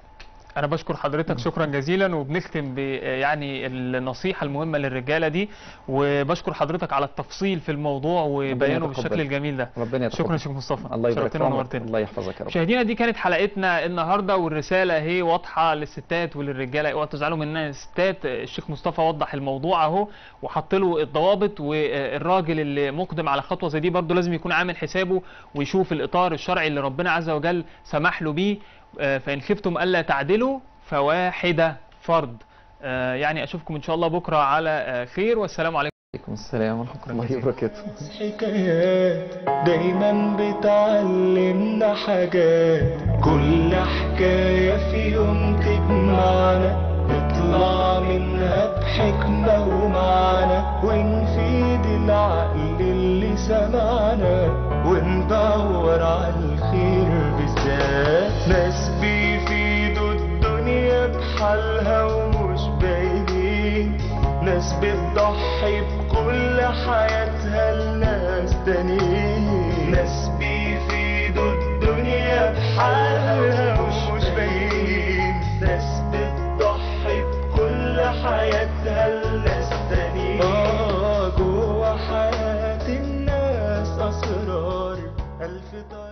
انا بشكر حضرتك شكرا جزيلا وبنختم ب يعني النصيحه المهمه للرجاله دي وبشكر حضرتك على التفصيل في الموضوع وبيانه بالشكل يتقبل. الجميل ده ربنا يتقبل. شكرا شيخ مصطفى الله يبارك في شرفتنا عمرك ونورتنا الله يحفظك يا رب مشاهدينا دي كانت حلقتنا النهارده والرساله اهي واضحه للستات وللرجاله اوعوا تزعلوا مننا الستات الشيخ مصطفى وضح الموضوع اهو وحط له الضوابط والراجل اللي مقدم على خطوه زي دي برضه لازم يكون عامل حسابه ويشوف الاطار الشرعي اللي ربنا عز وجل سمح له بيه آه، فان خفتم الا تعدلوا فواحده فرض آه، يعني اشوفكم ان شاء الله بكره على آه، خير والسلام عليكم عليكم السلام ورحمه الله وبركاته حكايات دايما بتعلمنا حاجات كل حكاية في يوم تجمعنا نطلع منها بحكمة ومعنى ونفيد العقل اللي سمعنا وندور على الخير بالذات ناس بيفيدوا الدنيا بحالها ومش باينين ناس بتضحي بكل حياتها لناس تانيين ناس بيفيدوا الدنيا بحالها ومش باينين ناس بتضحي بكل حياتها لناس تانيين آه جوا حياة الناس أسرار ألف طريق